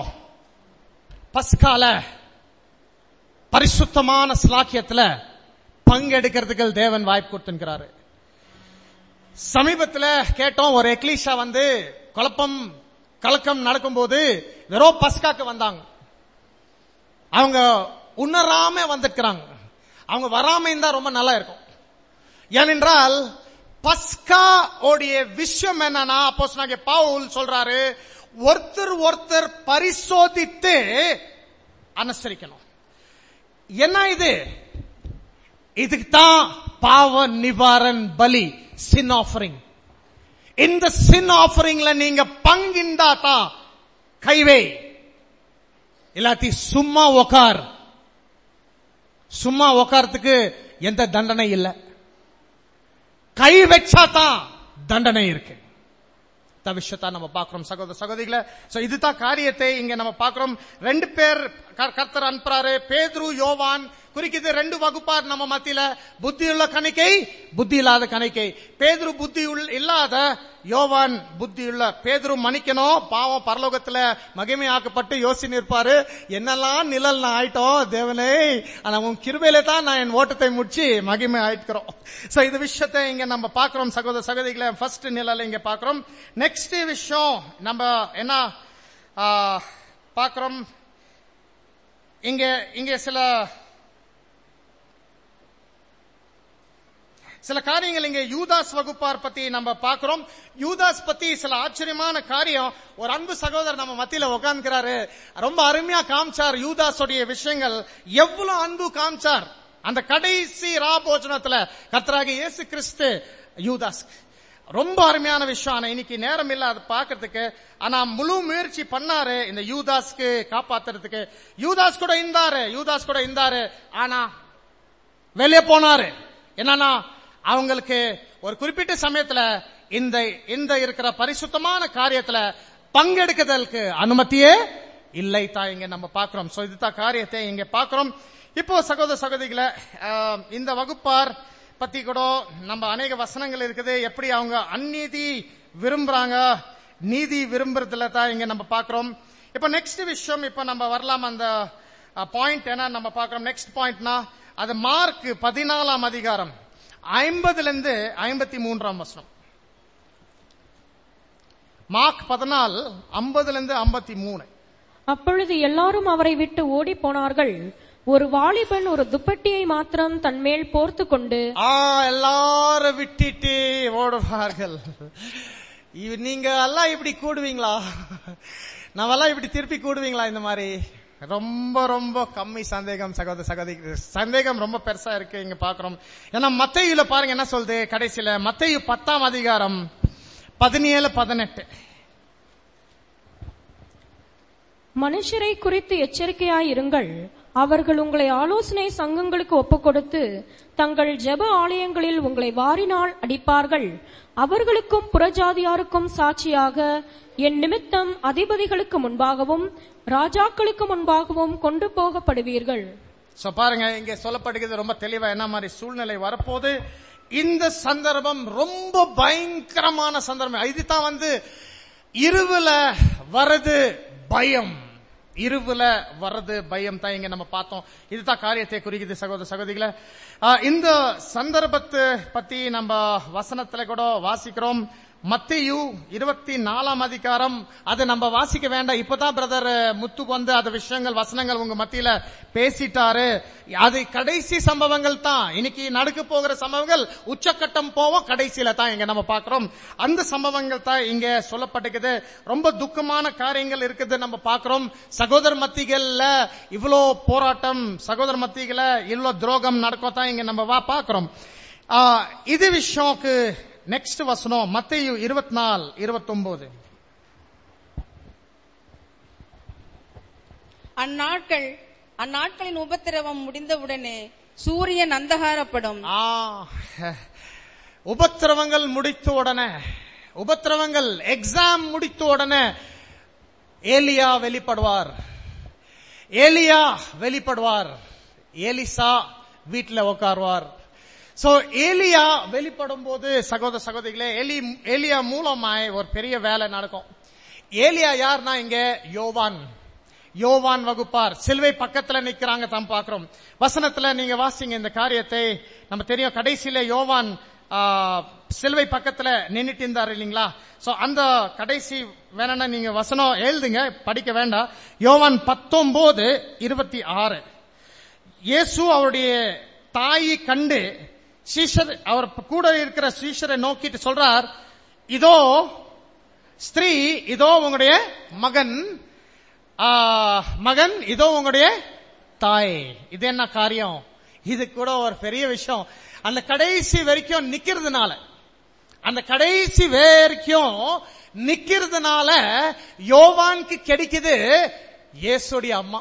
பஸ்கால பரிசுத்தமான ஸ்லாக்கியத்துல பங்கெடுக்கிறதுக்கு தேவன் வாய்ப்பு கொடுத்திருக்கிறாரு சமீபத்துல கேட்டோம் ஒரு எக்லீஷா வந்து குழப்பம் கலக்கம் நடக்கும்போது வெறும் பஸ்காக்கு வந்தாங்க அவங்க உணராம வந்திருக்கிறாங்க அவங்க வராம இருந்தா ரொம்ப நல்லா இருக்கும் ஏனென்றால் பஸ்கா உடைய விஷயம் என்னன்னா அப்போ பவுல் சொல்றாரு ஒருத்தர் ஒருத்தர் பரிசோதித்து அனுசரிக்கணும் என்ன இது இதுக்கு தான் பாவ நிவாரண் பலி சின் ஆஃபரிங் இந்த சின் ஆஃபரிங்ல நீங்க பங்கிந்தா தான் கைவே இல்லாட்டி சும்மா உக்கார் சும்மா உக்காரத்துக்கு எந்த தண்டனை இல்லை கை வச்சா தான் தண்டனை இருக்கு இந்த விஷயத்தை நம்ம பார்க்கிறோம் சகோதர சகோதரிகளை சோ இதுதான் காரியத்தை இங்க நம்ம பார்க்கிறோம் ரெண்டு பேர் க- கர்த்தர் அனுப்புறாரு பேதுரு யோவான் குறிக்குது ரெண்டு வகுப்பார் நம்ம மத்தியில புத்தியுள்ள கணிக்கை புத்தி இல்லாத கணிக்கை பேதுரு புத்தி உள்- இல்லாத யோவான் புத்தியுள்ள பேதுரு மன்னிக்கணும் பாவம் பரலோகத்துல மகிமை ஆக்கப்பட்டு யோசி நிற்பாரு என்னெல்லாம் நிழல் நான் ஆயிட்டோம் தேவனே ஆனா உன் கிருபையில தான் நான் என் ஓட்டத்தை முடிச்சு மகிமை ஆயிட்டுக்கிறோம் சோ இந்த விஷயத்தை இங்க நம்ம பார்க்கிறோம் சகோதர சகோதரிகளை ஃபர்ஸ்ட் நிழல் இங்க பார்க்கிறோம் நெக்ஸ்ட் விஷயம் நம்ம என்ன ஆ, பார்க்கிறோம் இங்க இங்க சில சில காரியங்கள் இங்க யூதாஸ் வகுப்பார் பத்தி நம்ம பார்க்கிறோம் யூதாஸ் பத்தி சில ஆச்சரியமான காரியம் ஒரு அன்பு சகோதரர் நம்ம மத்தியில உட்கார்ந்துக்கிறாரு ரொம்ப அருமையா காமிச்சார் யூதாஸுடைய விஷயங்கள் எவ்வளவு அன்பு காமிச்சார் அந்த கடைசி ராபோஜனத்துல கர்த்தராக இயேசு கிறிஸ்து யூதாஸ் ரொம்ப அருமையான விஷயம் ஆனா இன்னைக்கு நேரம் இல்ல அதை பாக்குறதுக்கு ஆனா முழு முயற்சி பண்ணாரு இந்த யூதாஸ்க்கு காப்பாத்துறதுக்கு யூதாஸ் கூட இருந்தாரு யூதாஸ் கூட இருந்தாரு ஆனா வெளியே போனாரு என்னன்னா அவங்களுக்கு ஒரு குறிப்பிட்ட சமயத்துல இந்த இந்த இருக்கிற பரிசுத்தமான காரியத்துல பங்கெடுக்குதலுக்கு அனுமதியே இல்லை தான் இங்க நம்ம பாக்குறோம் சோ இதுதான் காரியத்தை இங்க பாக்குறோம் இப்போ சகோதர சகோதரிகளை ஆஹ், இந்த வகுப்பார் பத்தி கூட நம்ம அநேக வசனங்கள் இருக்குது எப்படி அவங்க அந்நீதி விரும்புறாங்க நீதி விரும்புறதுல தான் இங்க நம்ம பாக்குறோம் இப்போ நெக்ஸ்ட் விஷயம் இப்போ நம்ம வரலாம் அந்த பாயிண்ட் என்ன நம்ம பார்க்கிறோம் நெக்ஸ்ட் பாயிண்ட்னா அது மார்க் பதினாலாம் அதிகாரம் ஐம்பதுல இருந்து ஐம்பத்தி மூன்றாம் வசனம் மார்க் பதினாலு ஐம்பதுல இருந்து ஐம்பத்தி மூணு அப்பொழுது எல்லாரும் அவரை விட்டு ஓடிப் போனார்கள் ஒரு வாலிபன் ஒரு துப்பட்டியை மாத்திரம் தன் மேல் போர்த்து கொண்டு ஆ எல்லாரும் விட்டுட்டு ஓடுவார்கள் இவ- நீங்க எல்லாம் இப்படி கூடுவீங்களா நாமெல்லாம் இப்படி திருப்பி கூடுவீங்களா இந்த மாதிரி ரொம்ப ரொம்ப கம்மி சந்தேகம் சகோதர சகோதரி சந்தேகம் ரொம்ப பெருசா இருக்கு இங்க பாக்குறோம் ஏன்னா மத்தையுல பாருங்க என்ன சொல்லுது கடைசியில மத்தையு பத்தாம் அதிகாரம் பதினேழு பதினெட்டு மனுஷரை குறித்து எச்சரிக்கையாயிருங்கள் அவர்கள் உங்களை ஆலோசனை சங்கங்களுக்கு ஒப்புக்கொடுத்து தங்கள் ஜெப ஆலயங்களில் உங்களை வாரினால் அடிப்பார்கள் அவர்களுக்கும் புறஜாதியாருக்கும் சாட்சியாக என் நிமித்தம் அதிபதிகளுக்கு முன்பாகவும் ராஜாக்களுக்கு முன்பாகவும் கொண்டு போகப்படுவீர்கள் சோ பாருங்க இங்க சொல்லப்படுகிறது ரொம்ப தெளிவா என்ன மாதிரி சூழ்நிலை வரப்போது இந்த சந்தர்ப்பம் ரொம்ப பயங்கரமான சந்தர்ப்பம் இதுதான் வந்து இருவுல வரது பயம் இருவுல வரது பயம் தான் இங்க நம்ம பார்த்தோம் இதுதான் காரியத்தை குறிக்குது சகோதர சகோதரிகளை ஆஹ், இந்த சந்தர்ப்பத்தை பத்தி நம்ம வசனத்துல கூட வாசிக்கிறோம் மத்தியு இருபத்தி நாலாம் அதிகாரம் அது நம்ம வாசிக்க வேண்டாம் இப்பதான் பிரதர் முத்து வந்து அந்த விஷயங்கள் வசனங்கள் உங்க மத்தியில பேசிட்டாரு அது கடைசி சம்பவங்கள் தான் இன்னைக்கு நடக்க போகிற சம்பவங்கள் உச்சக்கட்டம் போவோம் கடைசியில தான் இங்க நம்ம பார்க்கிறோம் அந்த சம்பவங்கள் தான் இங்க சொல்லப்பட்டிருக்குது ரொம்ப துக்கமான காரியங்கள் இருக்குது நம்ம பார்க்கிறோம் சகோதர மத்திகள்ல இவ்வளோ போராட்டம் சகோதர மத்திகள இவ்வளோ துரோகம் நடக்கும் தான் இங்க நம்ம வா பார்க்கிறோம் ஆ, இது விஷயம்க்கு நெக்ஸ்ட் வசனம் மத்தையு இருபத்தி நாலு இருபத்தொன்பது அந்நாட்கள் அந்நாட்களின் உபத்திரவம் முடிந்தவுடனே சூரியன் அந்தகாரப்படும் ஆ, உபத்திரவங்கள் முடித்த உடனே உபத்திரவங்கள் எக்ஸாம் முடித்த உடனே ஏலியா வெளிப்படுவார் ஏலியா வெளிப்படுவார் ஏலிசா வீட்டுல உட்காருவார் சோ ஏலியா வெளிப்படும் போது சகோதர சகோதரிகளே ஏலி ஏலியா மூலமாய் ஒரு பெரிய வேலை நடக்கும் ஏலியா யார்னா இங்க யோவான் யோவான் வகுப்பார் சிலுவை பக்கத்துல நிக்கிறாங்க தான் பாக்குறோம் வசனத்துல நீங்க வாசிங்க இந்த காரியத்தை நம்ம தெரியும் கடைசியில யோவான் ஆ, சிலுவை பக்கத்துல நின்னுட்டு இருந்தார் இல்லீங்களா சோ அந்த கடைசி வேணும்னா நீங்க வசனம் எழுதுங்க படிக்க வேண்டாம் யோவான் பத்தொன்பது இருபத்தி ஆறு இயேசு அவருடைய தாயை கண்டு சீஷர் அவர் கூட இருக்கிற சீஷரை நோக்கிட்டு சொல்றார் இதோ ஸ்திரீ இதோ உங்களுடைய மகன் ஆ, மகன் இதோ உங்களுடைய தாய் இது என்ன காரியம் இது கூட ஒரு பெரிய விஷயம் அந்த கடைசி வரைக்கும் நிக்கிறதுனால அந்த கடைசி வரைக்கும் நிக்கிறதுனால யோவானுக்கு கிடைக்குது இயேசுடைய அம்மா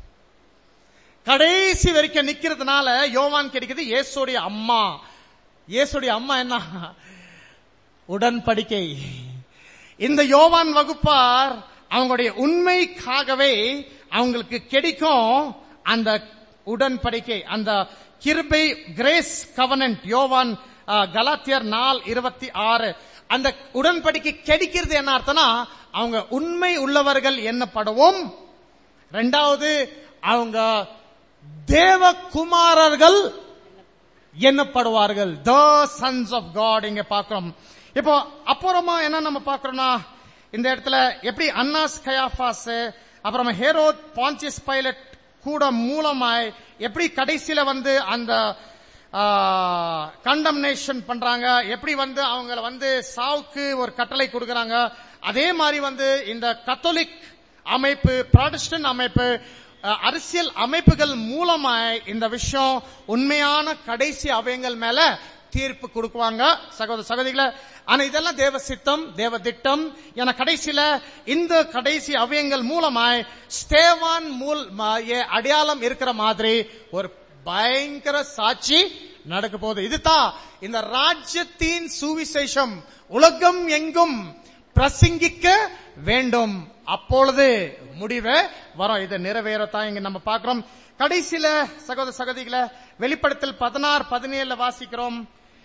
கடைசி வரைக்கும் நிக்கிறதுனால யோவான் கிடைக்குது இயேசுடைய அம்மா இயேசுடைய அம்மா என்ன உடன்படிக்கை இந்த யோவான் வகுப்பார் அவங்களுடைய உண்மைக்காகவே அவங்களுக்கு கிடைக்கும் அந்த உடன்படிக்கை அந்த கிருபை கிரேஸ் கவனன்ட் யோவான் ஆ, கலாத்தியர் நாள் இருபத்தி ஆறு அந்த உடன்படிக்கை கிடைக்கிறது என்ன அர்த்தம்னா அவங்க உண்மை உள்ளவர்கள் என்னப்படவும் ரெண்டாவது அவங்க தேவகுமாரர்கள் எண்ணப்படுவார்கள் த சன்ஸ் ஆஃப் காட் இங்க பார்க்கிறோம் இப்போ அப்புறமா என்ன நம்ம பார்க்கிறோம்னா இந்த இடத்துல எப்படி அன்னாஸ் கயாஃபாஸ் அப்புறம் ஹேரோத் பான்சியஸ் பைலட் கூட மூலமாய் எப்படி கடைசியில வந்து அந்த கண்டம்னேஷன் பண்றாங்க எப்படி வந்து அவங்கள வந்து சாவுக்கு ஒரு கட்டளை கொடுக்கறாங்க அதே மாதிரி வந்து இந்த கத்தோலிக் அமைப்பு ப்ராடஸ்டன்ட் அமைப்பு அஹ், அரசியல் அமைப்புகள் மூலமாய் இந்த விஷயம் உண்மையான கடைசி அவயங்கள் மேல தீர்ப்பு கொடுக்குவாங்க சகோதர சகோதரிகளை ஆனா இதெல்லாம் தேவ சித்தம் தேவ திட்டம் என கடைசியில இந்த கடைசி அவயங்கள் மூலமாய் ஸ்தேவான் மூல் ம- ஏ அடையாளம் இருக்கிற மாதிரி ஒரு பயங்கர சாட்சி நடக்க போகுது இதுதான் இந்த ராஜ்யத்தின் சுவிசேஷம் உலகம் எங்கும் பிரசங்கிக்க வேண்டும் அப்பொழுது முடிவு வரும் இது நிறைவேறத்தான் இங்க நம்ம பார்க்கிறோம் கடைசியில சகோதர சகோதரிகளை வெளிப்படுத்தல் பதினாறு பதினேழுல வாசிக்கிறோம்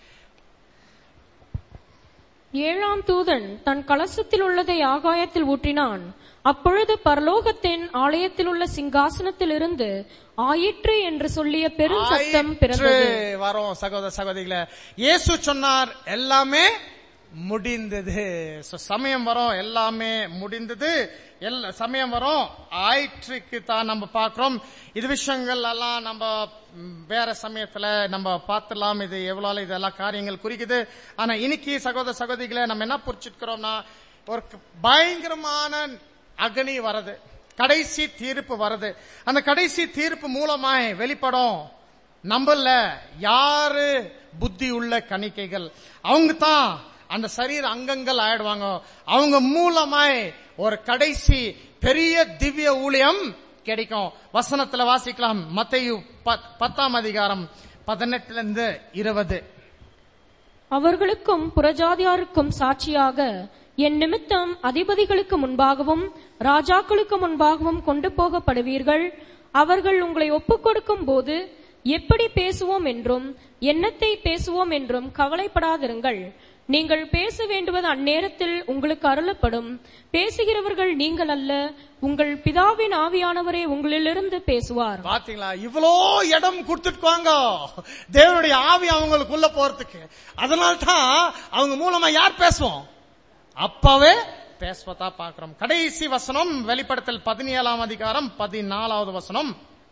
ஏழாம் தூதன் தன் கலசத்தில் உள்ளதை ஆகாயத்தில் ஊற்றினான் அப்பொழுது பரலோகத்தின் ஆலயத்தில் உள்ள சிங்காசனத்திலிருந்து ஆயிற்று என்று சொல்லிய பெரும் சத்தம் பிறந்தது ஆயிற்று. வரோம் சகோதர சகோதரிகளே இயேசு சொன்னார் எல்லாமே முடிந்தது So, சமயம் வரும் எல்லாமே முடிந்தது எல்லா சமயம் வரும் ஆயிற்றுக்கு தான் நம்ம பார்க்கிறோம் இது விஷயங்கள் எல்லாம் நம்ம ம், வேற சமயத்துல நம்ம பார்த்துலாம் இது எவ்வளவு இதெல்லாம் காரியங்கள் குறிக்குது ஆனா இன்னைக்கு சகோதர சகோதரிகளை நம்ம என்ன புரிச்சுக்கிறோம்னா ஒரு பயங்கரமான அக்னி வருது கடைசி தீர்ப்பு வருது அந்த கடைசி தீர்ப்பு மூலமாய் வெளிப்படும் நம்மள யாரு புத்தி உள்ள கணிக்கைகள் அவங்க தான் அந்த சரீர அங்கங்கள் ஆயிடுவாங்க அவங்க மூலமாய் ஒரு கடைசி பெரிய திவ்ய ஊழியம் கிடைக்கும் வசனத்துல வாசிக்கலாம் மத்தையு பத்- பத்தாம் அதிகாரம் பதினெட்டுல இருந்து இருபது அவர்களுக்கும் புறஜாதியாருக்கும் சாட்சியாக என் நிமித்தம் அதிபதிகளுக்கு முன்பாகவும் ராஜாக்களுக்கு முன்பாகவும் கொண்டு போகப்படுவீர்கள் அவர்கள் உங்களை ஒப்புக் கொடுக்கும் போது எப்படி பேசுவோம் என்றும் என்னத்தை பேசுவோம் என்றும் கவலைப்படாதிருங்கள் நீங்கள் பேச வேண்டுவது அந்நேரத்தில் உங்களுக்கு அருளப்படும் பேசுகிறவர்கள் நீங்கள் அல்ல உங்கள் பிதாவின் ஆவியானவரே உங்களிலிருந்து பேசுவார் பாத்தீங்களா இவ்வளோ இடம் கொடுத்துருக்காங்க தேவனுடைய ஆவி அவங்களுக்குள்ள போறதுக்கு அதனால தான் அவங்க மூலமா யார் பேசுவோம் அப்பாவே பேசுவதா பார்க்கிறோம் கடைசி வசனம் வெளிப்படுத்தல் பதினேழாம் அதிகாரம் பதினாலாவது வசனம்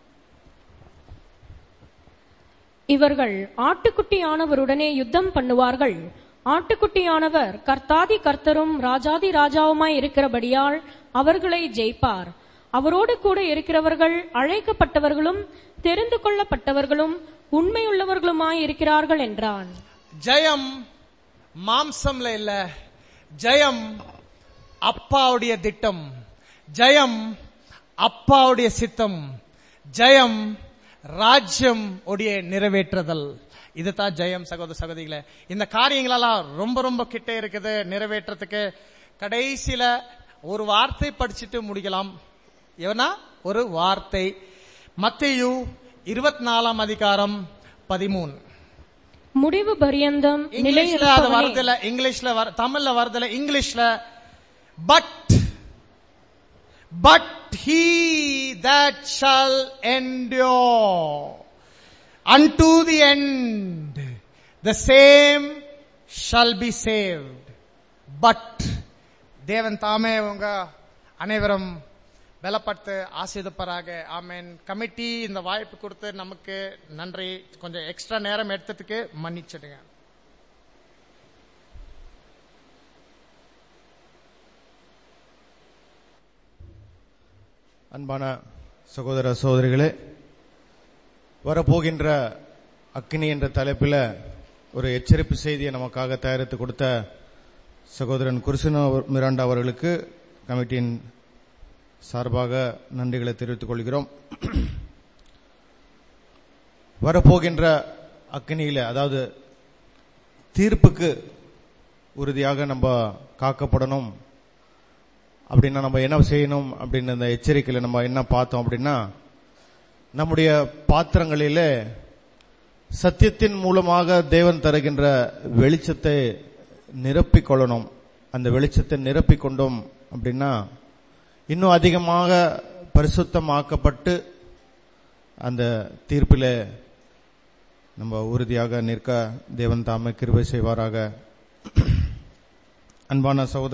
இவர்கள் ஆட்டுக்குட்டியானவருடனே யுத்தம் பண்ணுவார்கள் ஆட்டுக்குட்டியானவர் கர்த்தாதி கர்த்தரும் ராஜாதி ராஜாவுமாய் இருக்கிறபடியால் அவர்களை ஜெயிப்பார் அவரோடு கூட இருக்கிறவர்கள் அழைக்கப்பட்டவர்களும் தெரிந்து கொள்ளப்பட்டவர்களும் உண்மையுள்ளவர்களுமாய் இருக்கிறார்கள் என்றான் ஜெயம் மாம்சம்ல இல்ல ஜெயம் அப்பாவுடைய திட்டம் ஜெயம் அப்பாவுடைய சித்தம் ஜெயம் ராஜ்யம் உடைய நிறைவேற்றுதல் இதுதான் ஜெயம் சகோதர சகோதரிகளே இந்த காரியங்களெல்லாம் ரொம்ப ரொம்ப கிட்ட இருக்குது நிறைவேற்றத்துக்கு கடைசியில ஒரு வார்த்தை படிச்சுட்டு முடிக்கலாம் எவனா ஒரு வார்த்தை மத்தேயு இருபத்தி நாலாம் அதிகாரம் பதிமூணு முடிவு பரியந்தம் இங்கிலீஷ்ல அது நிலைநிற்பவனே வருதுல இங்கிலீஷ்ல வர தமிழ்ல வருதுல இங்கிலீஷ்ல but but he that shall endure unto the end the same shall be saved but தேவன் தாமே உங்க அனைவரும் பலப்பட்டு ஆசீர்வதிப்பாராக ஆமென் கமிட்டி இந்த வாய்ப்பு கொடுத்து நமக்கு நன்றி கொஞ்சம் எக்ஸ்ட்ரா நேரம் எடுத்ததுக்கு மன்னிச்சிடுங்க அன்பான சகோதர சகோதரிகளே வரப்போகின்ற அக்னி என்ற தலைப்பில் ஒரு எச்சரிப்பு செய்தியை நமக்காக தயாரித்து கொடுத்த சகோதரன் குருசினோ மிராண்டா அவர்களுக்கு கமிட்டியின் சார்பாக நன்றிகளை தெரிவித்துக் கொள்கிறோம் வரப்போகின்ற அக்னியில அதாவது தீர்ப்புக்கு உறுதியாக நம்ம காக்கப்படணும் அப்படின்னா நம்ம என்ன செய்யணும் அப்படின்னு அந்த எச்சரிக்கையில் நம்ம என்ன பார்த்தோம் அப்படின்னா நம்முடைய பாத்திரங்களிலே சத்தியத்தின் மூலமாக தேவன் தருகின்ற வெளிச்சத்தை நிரப்பிக் கொள்ளணும் அந்த வெளிச்சத்தை நிரப்பிக் கொண்டோம் அப்படின்னா இன்னும் அதிகமாக பரிசுத்தமாக்கப்பட்டு அந்த தீர்ப்பிலே நம்ம உறுதியாக நிற்க தேவன் தாமே கிருபை செய்வாராக அன்பான சகோதர